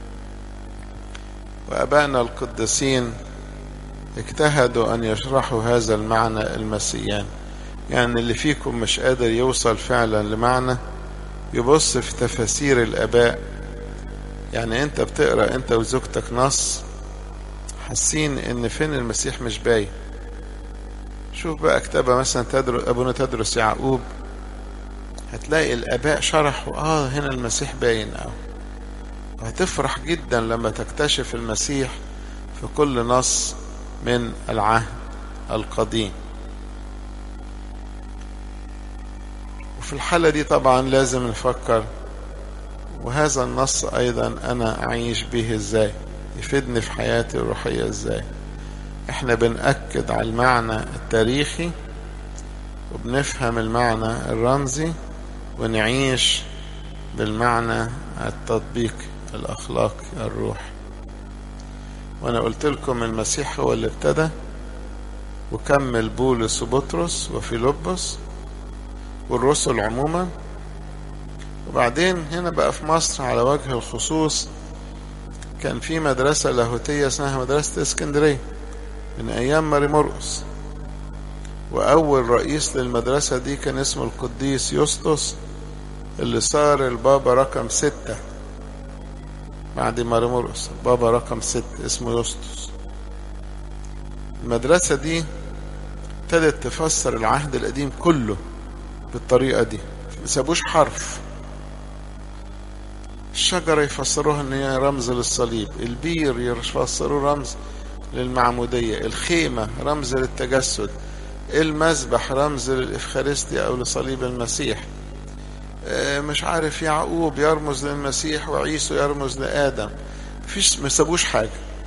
وأبائنا القديسين اجتهدوا أن يشرحوا هذا المعنى المسياني يعني اللي فيكم مش قادر يوصل فعلا لمعنى يبص في تفاسير الآباء يعني أنت بتقرأ أنت وزوجتك نص حاسين إن فين المسيح مش باين شوف بقى كتابة مثلا تدرس أبونا تدرس يعقوب هتلاقي الآباء شرحوا آه هنا المسيح باين أهو وهتفرح جدا لما تكتشف المسيح في كل نص من العهد القديم وفي الحالة دي طبعا لازم نفكر وهذا النص أيضا أنا أعيش به إزاي يفيدني في حياتي الروحية إزاي إحنا بنأكد على المعنى التاريخي وبنفهم المعنى الرمزي ونعيش بالمعنى التطبيقي الأخلاقي الروحي وأنا قلت لكم المسيح هو اللي ابتدى وكمل بولس وبطرس وفيلبس والرسل عموما وبعدين هنا بقى في مصر على وجه الخصوص كان في مدرسة لاهوتية اسمها مدرسة اسكندرية من أيام ماري مرقس وأول رئيس للمدرسة دي كان اسمه القديس يسطس اللي صار البابا رقم ستة بعد ماري مرقس البابا رقم ستة اسمه يسطس المدرسة دي ابتدت تفسر العهد القديم كله بالطريقة دي ما سابوش حرف الشجرة يفسروها ان هي رمز للصليب البير يفسروه رمز للمعمودية الخيمة رمز للتجسد المذبح رمز للإفخارستيا أو لصليب المسيح مش عارف يعقوب يرمز للمسيح وعيسو يرمز لآدم مفيش ما سابوش حاجة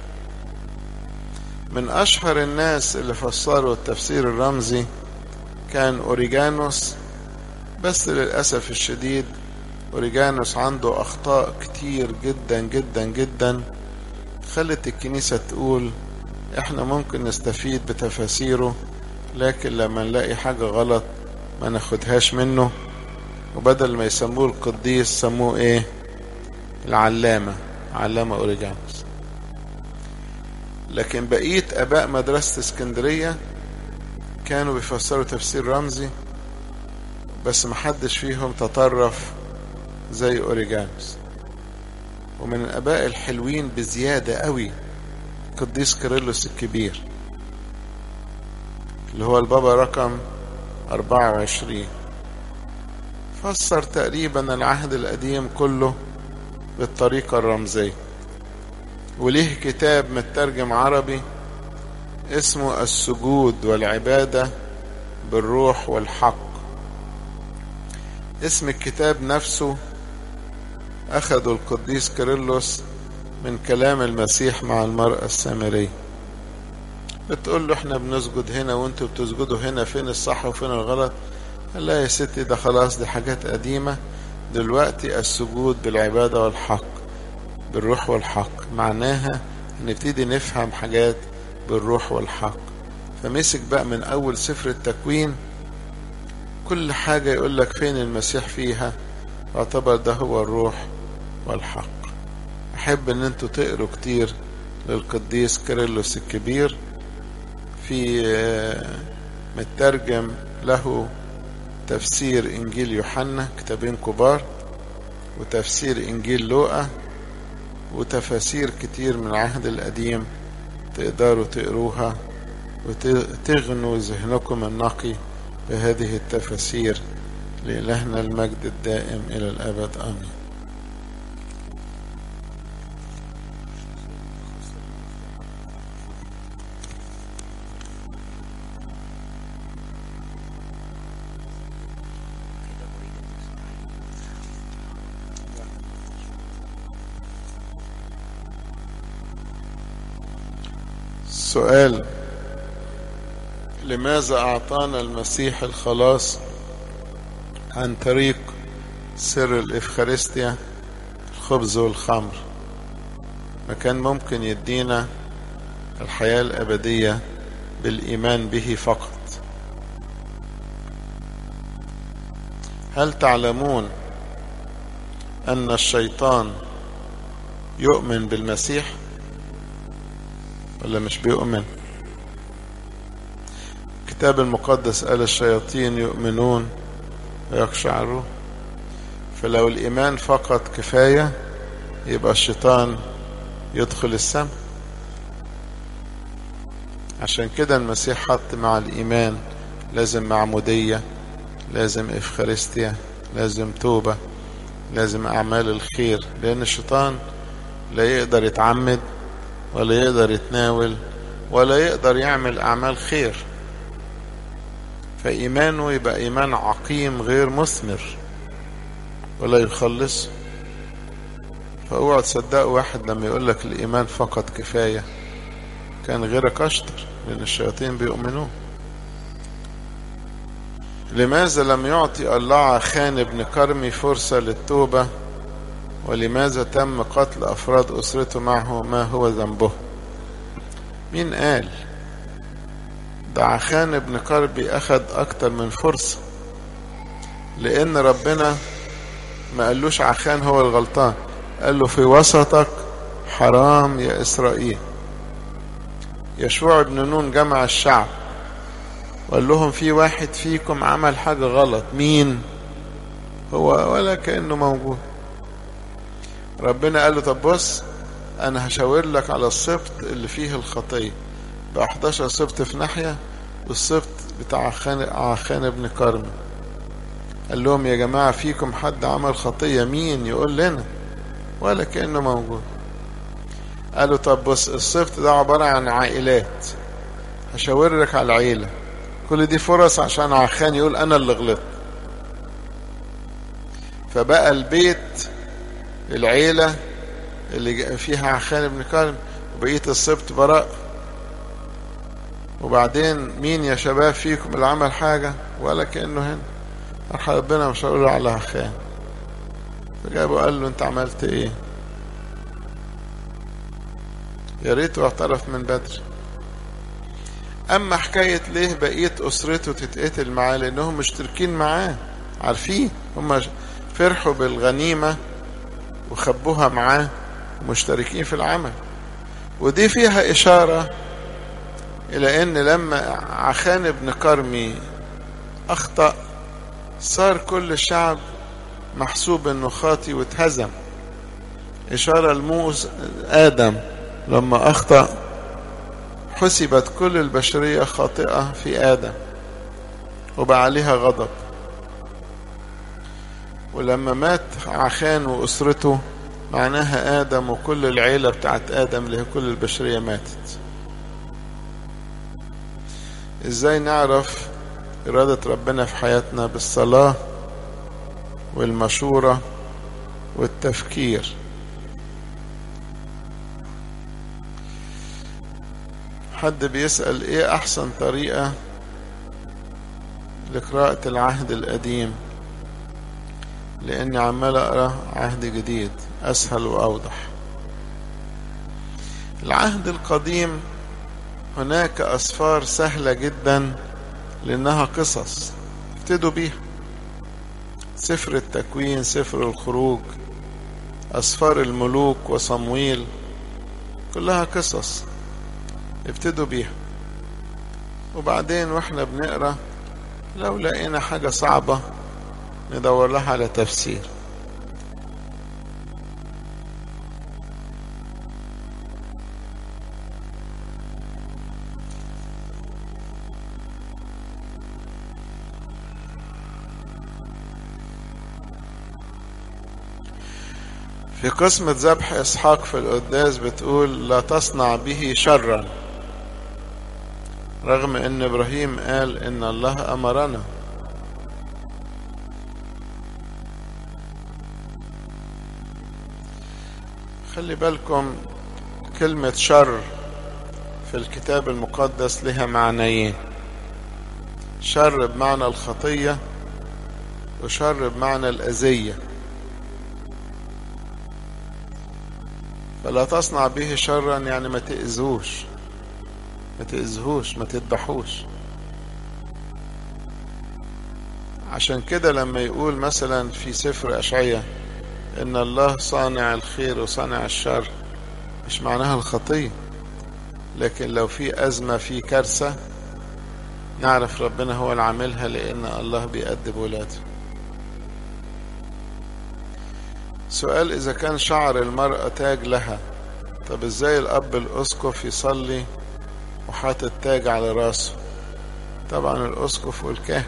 من أشهر الناس اللي فسروا التفسير الرمزي كان أوريجانوس بس للأسف الشديد أوريجانوس عنده أخطاء كتير جدا جدا جدا خلت الكنيسة تقول احنا ممكن نستفيد بتفاسيره لكن لما نلاقي حاجة غلط ما ناخدهاش منه وبدل ما يسموه القديس سموه ايه العلامة علامة أوريجانوس لكن بقية آباء مدرسة اسكندرية كانوا بيفسروا تفسير رمزي بس محدش فيهم تطرف زي أوريجانوس ومن الآباء الحلوين بزيادة قوي قديس كيرلس الكبير اللي هو البابا رقم 24 فسر تقريبا العهد القديم كله بالطريقة الرمزية وليه كتاب مترجم عربي اسمه السجود والعبادة بالروح والحق اسم الكتاب نفسه أخذوا القديس كيرلس من كلام المسيح مع المرأة السامرية بتقول له احنا بنسجد هنا وانتوا بتسجدوا هنا فين الصح وفين الغلط قال لا يا ستي ده خلاص دي حاجات قديمة دلوقتي السجود بالعبادة والحق بالروح والحق معناها نبتدي نفهم حاجات بالروح والحق فمسك بقى من أول سفر التكوين كل حاجة يقول لك فين المسيح فيها اعتبر ده هو الروح والحق أحب أن أنتوا تقروا كتير للقديس كيرلس الكبير في مترجم له تفسير إنجيل يوحنا كتابين كبار وتفسير إنجيل لوقا وتفاسير كتير من العهد القديم تقدروا تقروها وتغنوا ذهنكم النقي بهذه التفاسير لإلهنا المجد الدائم إلى الأبد آمين سؤال لماذا أعطانا المسيح الخلاص عن طريق سر الإفخارستيا الخبز والخمر ما كان ممكن يدينا الحياة الأبدية بالإيمان به فقط هل تعلمون أن الشيطان يؤمن بالمسيح ولا مش بيؤمن الكتاب المقدس قال الشياطين يؤمنون ويقشعرون فلو الإيمان فقط كفاية يبقى الشيطان يدخل السماء عشان كده المسيح حط مع الإيمان لازم معمودية لازم إفخارستيا لازم توبة لازم أعمال الخير لأن الشيطان لا يقدر يتعمد ولا يقدر يتناول ولا يقدر يعمل أعمال خير فإيمانه يبقى إيمان عقيم غير مثمر ولا يخلص فاوعوا تصدقوا واحد لما يقول لك الإيمان فقط كفاية كان غيرك أشطر لأن الشياطين بيؤمنون لماذا لم يعطي الله عخان بن كرمي فرصة للتوبة ولماذا تم قتل أفراد أسرته معه ما هو ذنبه مين قال ده عخان ابن كربي أخد أكتر من فرصة لأن ربنا ما قالوش عخان هو الغلطان قال له في وسطك حرام يا إسرائيل يشوع بن نون جمع الشعب وقال لهم في واحد فيكم عمل حاجة غلط مين هو ولا كأنه موجود ربنا قال له طب بص انا هشاور لك على السبط اللي فيه الخطيه ب 11 سبط في ناحيه والسبط بتاع عخان عخان ابن كرم قال لهم يا جماعة فيكم حد عمل خطية مين يقول لنا ولا كأنه موجود قالوا طب بص الصفت ده عبارة عن عائلات هشاورك على العيلة كل دي فرص عشان عخان يقول أنا اللي غلطت فبقى البيت العيلة اللي فيها عخان بن كرم وبقية السبت براء وبعدين مين يا شباب فيكم اللي عمل حاجة ولا كأنه هنا راح ربنا مش هقول على عخان فجابه قال له انت عملت ايه يا ريته اعترف من بدري اما حكاية ليه بقية اسرته تتقتل معاه لانهم مشتركين معاه عارفين هم فرحوا بالغنيمة وخبوها معاه مشتركين في العمل ودي فيها إشارة إلى أن لما عخان بن كرمي أخطأ صار كل الشعب محسوب أنه خاطي واتهزم إشارة لموس آدم لما أخطأ حسبت كل البشرية خاطئة في آدم وبقى عليها غضب ولما مات عخان وأسرته معناها آدم وكل العيلة بتاعت آدم اللي هي كل البشرية ماتت إزاي نعرف إرادة ربنا في حياتنا بالصلاة والمشورة والتفكير حد بيسأل إيه أحسن طريقة لقراءة العهد القديم لأني عمال أقرأ عهد جديد أسهل وأوضح العهد القديم هناك أسفار سهلة جدا لأنها قصص ابتدوا بيها سفر التكوين سفر الخروج أسفار الملوك وصمويل كلها قصص ابتدوا بيها وبعدين واحنا بنقرا لو لقينا حاجة صعبة ندور لها على تفسير في قسمة ذبح إسحاق في القداس بتقول لا تصنع به شرا رغم ان ابراهيم قال ان الله امرنا خلي بالكم كلمة شر في الكتاب المقدس لها معنيين شر بمعنى الخطية وشر بمعنى الأذية فلا تصنع به شرا يعني ما تأذوش ما تأذهوش ما تذبحوش عشان كده لما يقول مثلا في سفر أشعية إن الله صانع الخير وصانع الشر مش معناها الخطية لكن لو في أزمة في كارثة نعرف ربنا هو اللي عاملها لأن الله بيأدب ولاده سؤال إذا كان شعر المرأة تاج لها طب إزاي الأب الأسقف يصلي وحاطط تاج على راسه طبعا الأسقف والكاهن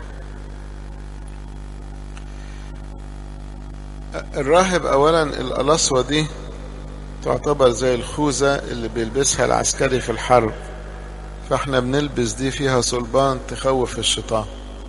الراهب أولا القلاصوة دي تعتبر زي الخوذة اللي بيلبسها العسكري في الحرب فاحنا بنلبس دي فيها صلبان تخوف الشيطان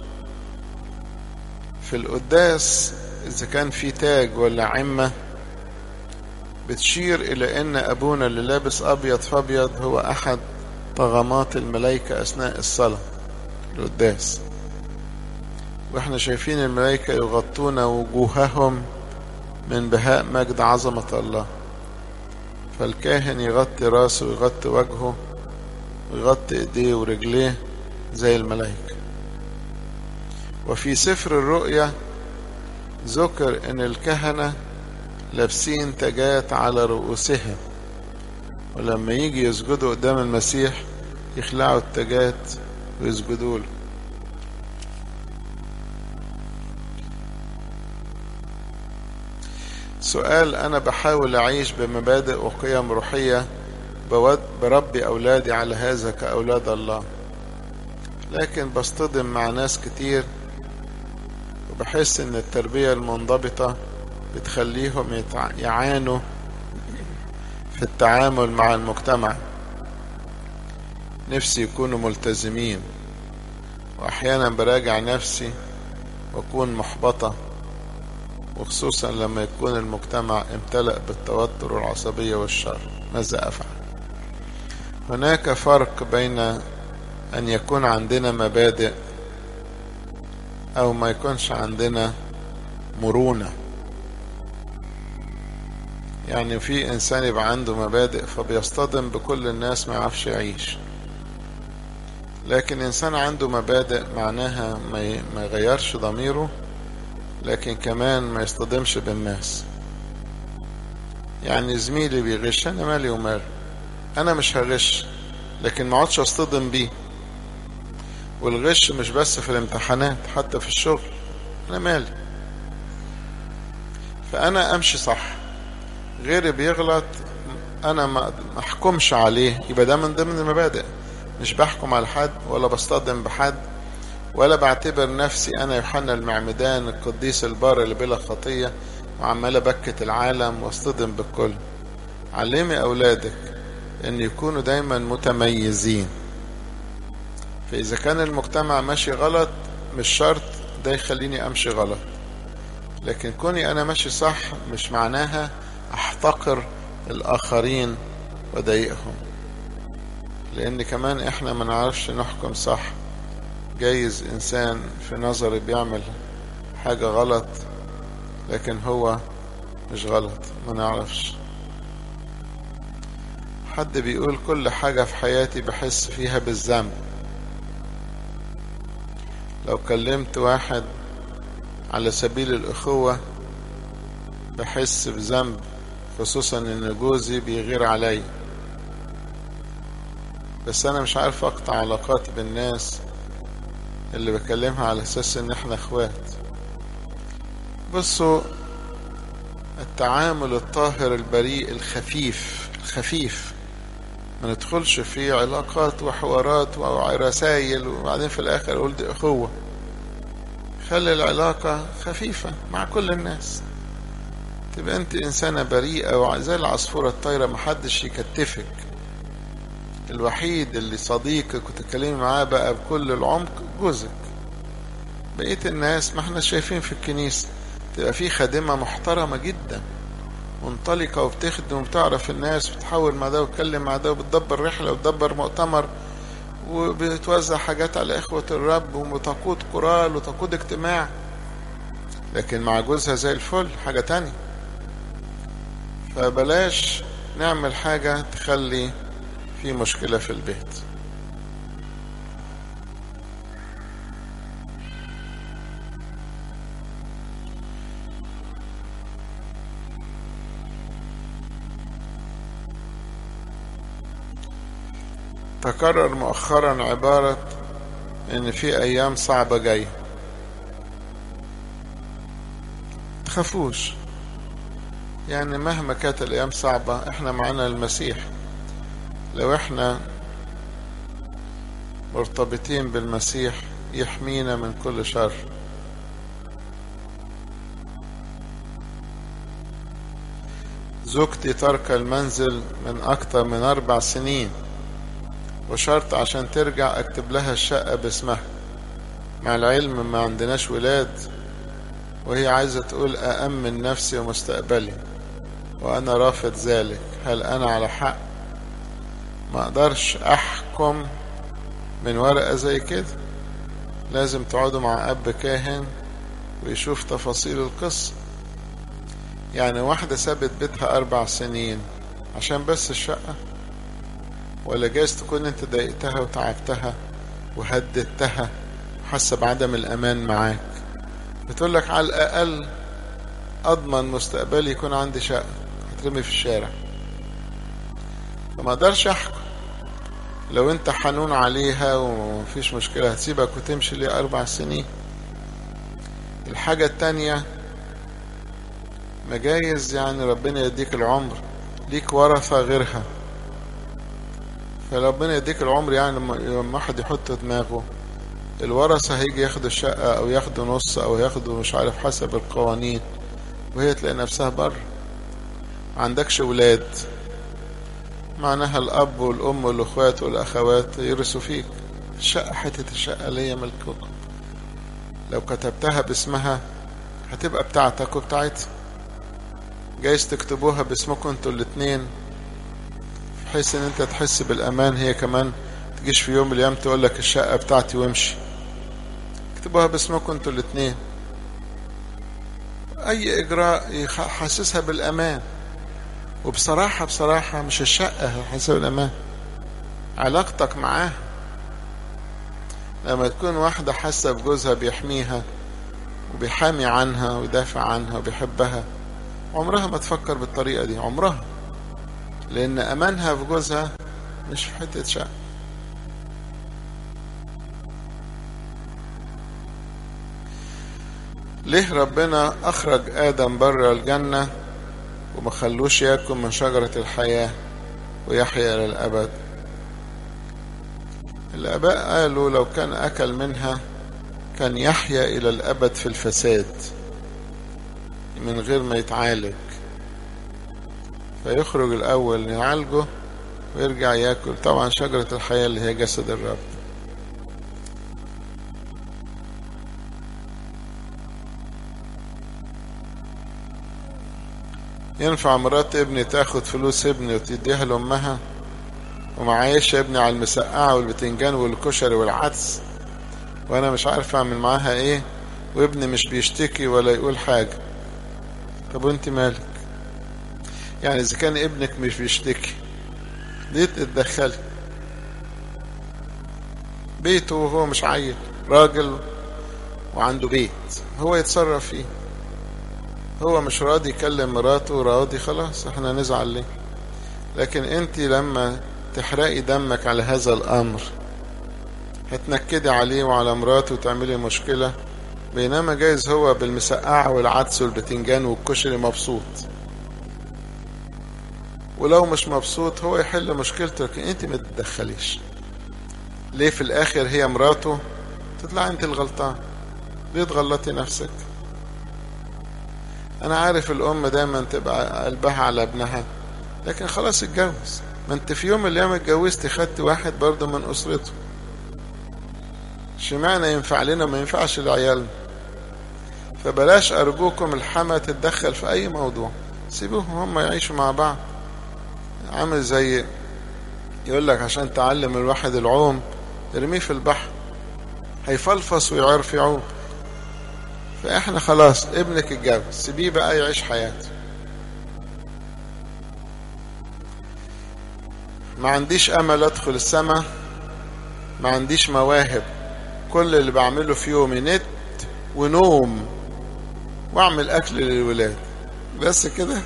في القداس إذا كان في تاج ولا عمة بتشير إلى أن أبونا اللي لابس أبيض فأبيض هو أحد طغمات الملائكة أثناء الصلاة القداس واحنا شايفين الملائكة يغطون وجوههم من بهاء مجد عظمة الله فالكاهن يغطي راسه ويغطي وجهه ويغطي ايديه ورجليه زي الملائكة وفي سفر الرؤيا ذكر ان الكهنة لابسين تاجات على رؤوسهم ولما يجي يسجدوا قدام المسيح يخلعوا التاجات ويسجدوا له سؤال أنا بحاول أعيش بمبادئ وقيم روحية بود بربي أولادي على هذا كأولاد الله لكن بصطدم مع ناس كتير وبحس ان التربية المنضبطة بتخليهم يعانوا في التعامل مع المجتمع نفسي يكونوا ملتزمين واحيانا براجع نفسي واكون محبطة وخصوصا لما يكون المجتمع امتلأ بالتوتر والعصبية والشر ماذا افعل هناك فرق بين ان يكون عندنا مبادئ او ما يكونش عندنا مرونة يعني في انسان يبقى عنده مبادئ فبيصطدم بكل الناس ما يعرفش يعيش لكن انسان عنده مبادئ معناها ما يغيرش ضميره لكن كمان ما يصطدمش بالناس يعني زميلي بيغش انا مالي وماله انا مش هغش لكن ما اقعدش اصطدم بيه والغش مش بس في الامتحانات حتى في الشغل انا مالي فانا امشي صح غيري بيغلط انا ما احكمش عليه يبقى ده من ضمن المبادئ مش بحكم على حد ولا بصطدم بحد ولا بعتبر نفسي انا يوحنا المعمدان القديس البار اللي بلا خطية وعمال بكت العالم واصطدم بالكل علمي اولادك ان يكونوا دايما متميزين فاذا كان المجتمع ماشي غلط مش شرط ده يخليني امشي غلط لكن كوني انا ماشي صح مش معناها احتقر الاخرين واضايقهم لان كمان احنا ما نعرفش نحكم صح جايز انسان في نظري بيعمل حاجة غلط لكن هو مش غلط ما نعرفش حد بيقول كل حاجة في حياتي بحس فيها بالذنب لو كلمت واحد على سبيل الأخوة بحس بذنب خصوصا ان جوزي بيغير علي بس انا مش عارف اقطع علاقاتي بالناس اللي بكلمها على اساس ان احنا اخوات بصوا التعامل الطاهر البريء الخفيف الخفيف ما ندخلش في علاقات وحوارات ورسايل وبعدين في الاخر اقول دي اخوة خلي العلاقة خفيفة مع كل الناس تبقى انت انسانة بريئة وزي العصفورة الطايرة محدش يكتفك الوحيد اللي صديقك وتتكلمي معاه بقى بكل العمق جوزك بقية الناس ما احنا شايفين في الكنيسة تبقى في خادمة محترمة جدا منطلقة وبتخدم وبتعرف الناس وبتحاول مع ده وتكلم مع ده وبتدبر رحلة وتدبر مؤتمر وبتوزع حاجات على إخوة الرب وتقود قرال وتقود اجتماع لكن مع جوزها زي الفل حاجة تانية فبلاش نعمل حاجة تخلي في مشكلة في البيت تكرر مؤخرا عبارة ان في ايام صعبة جاية تخافوش يعني مهما كانت الايام صعبة احنا معانا المسيح لو احنا مرتبطين بالمسيح يحمينا من كل شر زوجتي ترك المنزل من اكتر من اربع سنين وشرط عشان ترجع اكتب لها الشقة باسمها مع العلم ما عندناش ولاد وهي عايزة تقول أأمن نفسي ومستقبلي وأنا رافض ذلك هل أنا على حق ما أقدرش أحكم من ورقة زي كده لازم تقعدوا مع أب كاهن ويشوف تفاصيل القصة يعني واحدة سابت بيتها أربع سنين عشان بس الشقة ولا جايز تكون انت ضايقتها وتعبتها وهددتها وحاسه بعدم الامان معاك بتقول لك على الاقل اضمن مستقبلي يكون عندي شقه هترمي في الشارع فما اقدرش احكم لو انت حنون عليها ومفيش مشكله هتسيبك وتمشي ليه اربع سنين الحاجه التانيه مجايز يعني ربنا يديك العمر ليك ورثه غيرها فربنا يديك العمر يعني لما واحد يحط دماغه الورثة هيجي ياخدوا الشقة او ياخدوا نص او ياخدوا مش عارف حسب القوانين وهي تلاقي نفسها بره ما عندكش ولاد معناها الاب والام والاخوات والاخوات يرثوا فيك الشقة حتة الشقة ليا ملككم لو كتبتها باسمها هتبقى بتاعتك وبتاعتها جايز تكتبوها باسمكم انتوا الاتنين بحيث ان انت تحس بالامان هي كمان تجيش في يوم من الايام تقول لك الشقه بتاعتي وامشي اكتبوها باسمكم انتوا الاتنين اي اجراء يحسسها بالامان وبصراحه بصراحه مش الشقه هتحسسها بالامان علاقتك معاها لما تكون واحده حاسه بجوزها بيحميها وبيحامي عنها ويدافع عنها وبيحبها عمرها ما تفكر بالطريقه دي عمرها لان امانها في جوزها مش في حته شقه ليه ربنا اخرج ادم بره الجنه وما خلوش ياكل من شجره الحياه ويحيا الى الابد الاباء قالوا لو كان اكل منها كان يحيا الى الابد في الفساد من غير ما يتعالج فيخرج الاول يعالجه ويرجع ياكل طبعا شجرة الحياة اللي هي جسد الرب ينفع مرات ابني تاخد فلوس ابني وتديها لأمها ومعايش ابني على المسقعة والبتنجان والكشري والعدس وأنا مش عارف أعمل معاها إيه وابني مش بيشتكي ولا يقول حاجة طب وانت مالك يعني إذا كان ابنك مش بيشتكي ليه تتدخلي بيته وهو مش عيل راجل وعنده بيت هو يتصرف فيه هو مش راضي يكلم مراته راضي خلاص احنا نزعل ليه لكن انت لما تحرقي دمك على هذا الامر هتنكدي عليه وعلى مراته وتعملي مشكلة بينما جايز هو بالمسقعة والعدس والبتنجان والكشري مبسوط ولو مش مبسوط هو يحل مشكلته لكن انت ما تتدخليش ليه في الاخر هي مراته تطلع انت الغلطان ليه تغلطي نفسك انا عارف الام دايما تبقى قلبها على ابنها لكن خلاص اتجوز ما انت في يوم من الايام اتجوزت خدت واحد برضه من اسرته اشمعنى ينفع لنا ما ينفعش لعيالنا فبلاش ارجوكم الحما تتدخل في اي موضوع سيبوهم هم يعيشوا مع بعض عامل زي يقول لك عشان تعلم الواحد العوم ارميه في البحر هيفلفص ويعرف يعوم فاحنا خلاص ابنك اتجوز سيبيه بقى يعيش حياته ما عنديش امل ادخل السماء ما عنديش مواهب كل اللي بعمله في يومي نت ونوم واعمل اكل للولاد بس كده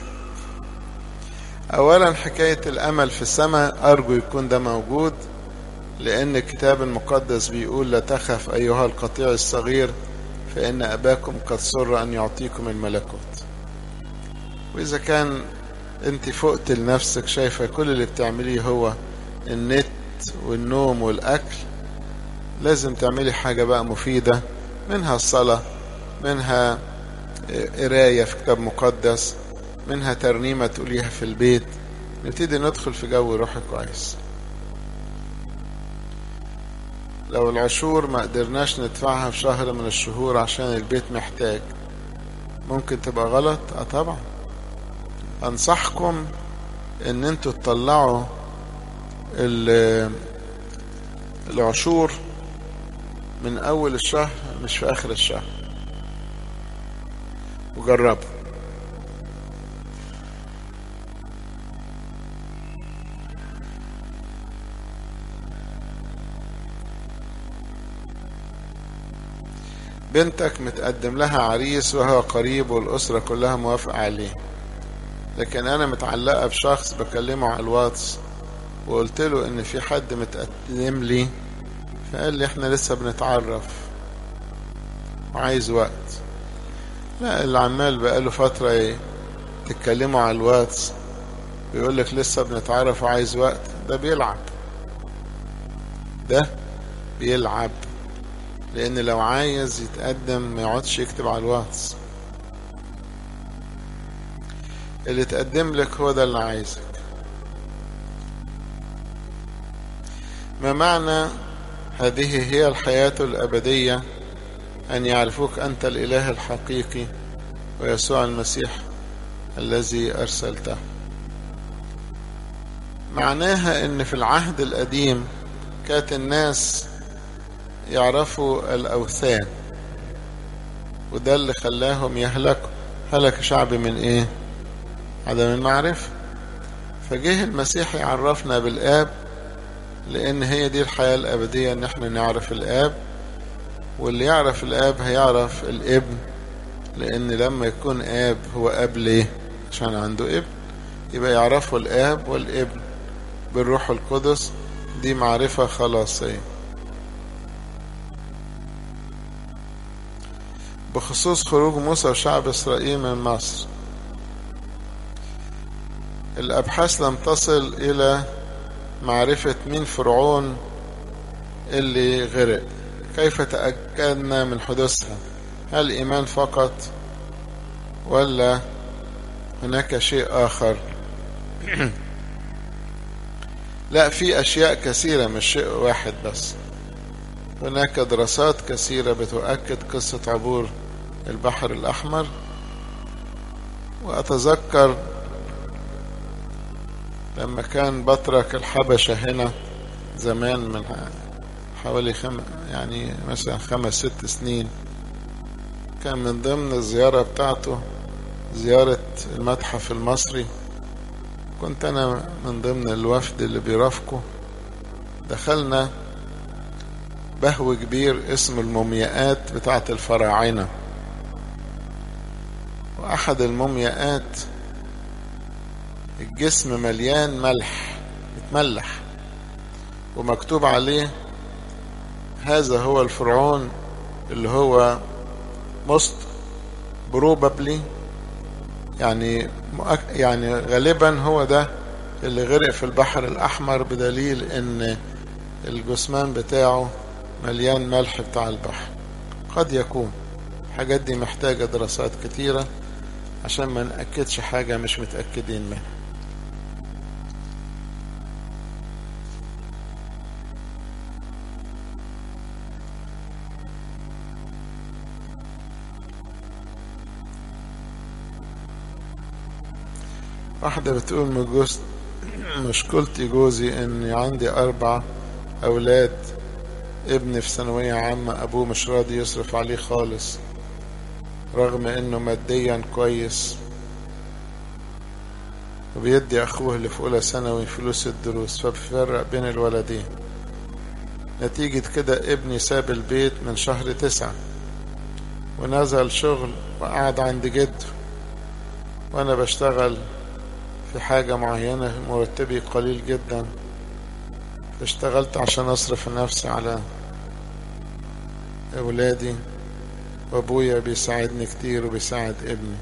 اولا حكاية الامل في السماء ارجو يكون ده موجود لان الكتاب المقدس بيقول لا تخف ايها القطيع الصغير فان اباكم قد سر ان يعطيكم الملكوت واذا كان انت فقت لنفسك شايفة كل اللي بتعمليه هو النت والنوم والاكل لازم تعملي حاجة بقى مفيدة منها الصلاة منها قراية في كتاب مقدس منها ترنيمة تقوليها في البيت نبتدي ندخل في جو روحي كويس لو العشور ما قدرناش ندفعها في شهر من الشهور عشان البيت محتاج ممكن تبقى غلط اه طبعا انصحكم ان انتوا تطلعوا العشور من اول الشهر مش في اخر الشهر وجربوا بنتك متقدم لها عريس وهو قريب والأسرة كلها موافقة عليه لكن أنا متعلقة بشخص بكلمه على الواتس وقلت له إن في حد متقدم لي فقال لي إحنا لسه بنتعرف وعايز وقت لا اللي عمال بقاله فترة إيه تتكلموا على الواتس ويقول لك لسه بنتعرف وعايز وقت ده بيلعب ده بيلعب لان لو عايز يتقدم ما يقعدش يكتب على الواتس اللي تقدم لك هو ده اللي عايزك ما معنى هذه هي الحياة الأبدية أن يعرفوك أنت الإله الحقيقي ويسوع المسيح الذي أرسلته معناها أن في العهد القديم كانت الناس يعرفوا الأوثان وده اللي خلاهم يهلكوا هلك شعب من إيه؟ عدم المعرفة فجه المسيح يعرفنا بالآب لأن هي دي الحياة الأبدية إن احنا نعرف الآب واللي يعرف الآب هيعرف الابن لأن لما يكون آب هو آب ليه؟ عشان عنده ابن يبقى يعرفه الآب والابن بالروح القدس دي معرفة خلاصية بخصوص خروج موسى وشعب إسرائيل من مصر الأبحاث لم تصل إلى معرفة مين فرعون اللي غرق كيف تأكدنا من حدوثها هل إيمان فقط ولا هناك شيء آخر لا في أشياء كثيرة مش شيء واحد بس هناك دراسات كثيرة بتؤكد قصة عبور البحر الأحمر وأتذكر لما كان بطرك الحبشة هنا زمان من حوالي خم يعني مثلا خمس ست سنين كان من ضمن الزيارة بتاعته زيارة المتحف المصري كنت أنا من ضمن الوفد اللي بيرافقه دخلنا بهو كبير اسم المومياءات بتاعة الفراعنة وأحد المومياءات الجسم مليان ملح متملح ومكتوب عليه هذا هو الفرعون اللي هو most probably يعني يعني غالبا هو ده اللي غرق في البحر الأحمر بدليل إن الجثمان بتاعه مليان ملح بتاع البحر قد يكون الحاجات دي محتاجة دراسات كتيرة عشان ما نأكدش حاجة مش متأكدين منها واحدة بتقول من جوز مشكلتي جوزي اني عندي اربع اولاد ابني في ثانوية عامة ابوه مش راضي يصرف عليه خالص رغم انه ماديا كويس وبيدي اخوه اللي في اولى ثانوي فلوس الدروس فبيفرق بين الولدين نتيجة كده ابني ساب البيت من شهر تسعة ونزل شغل وقعد عند جده وانا بشتغل في حاجة معينة مرتبي قليل جدا اشتغلت عشان اصرف نفسي على اولادي وابويا بيساعدني كتير وبيساعد ابني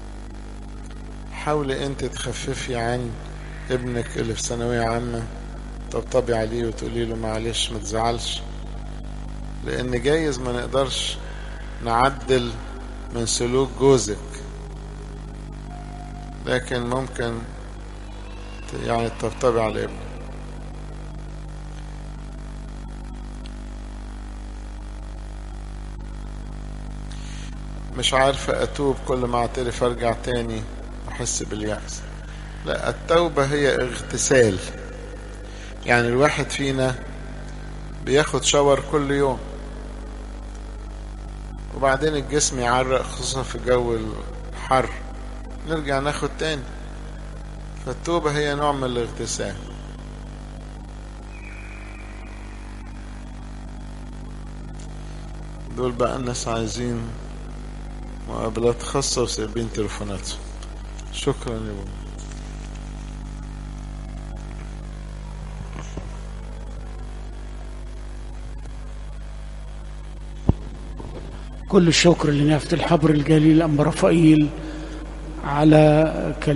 حاولي انت تخففي عن ابنك اللي في ثانوية عامة طبطبي عليه وتقولي له معلش ما تزعلش لان جايز ما نقدرش نعدل من سلوك جوزك لكن ممكن يعني تطبطبي على ابنك مش عارفة أتوب كل ما أعترف أرجع تاني أحس باليأس لا التوبة هي اغتسال يعني الواحد فينا بياخد شاور كل يوم وبعدين الجسم يعرق خصوصا في جو الحر نرجع ناخد تاني فالتوبة هي نوع من الاغتسال دول بقى الناس عايزين مقابلات خاصة وسايبين تليفوناتهم شكرا يا بابا كل الشكر لنافة الحبر الجليل أم رفائيل على كلمة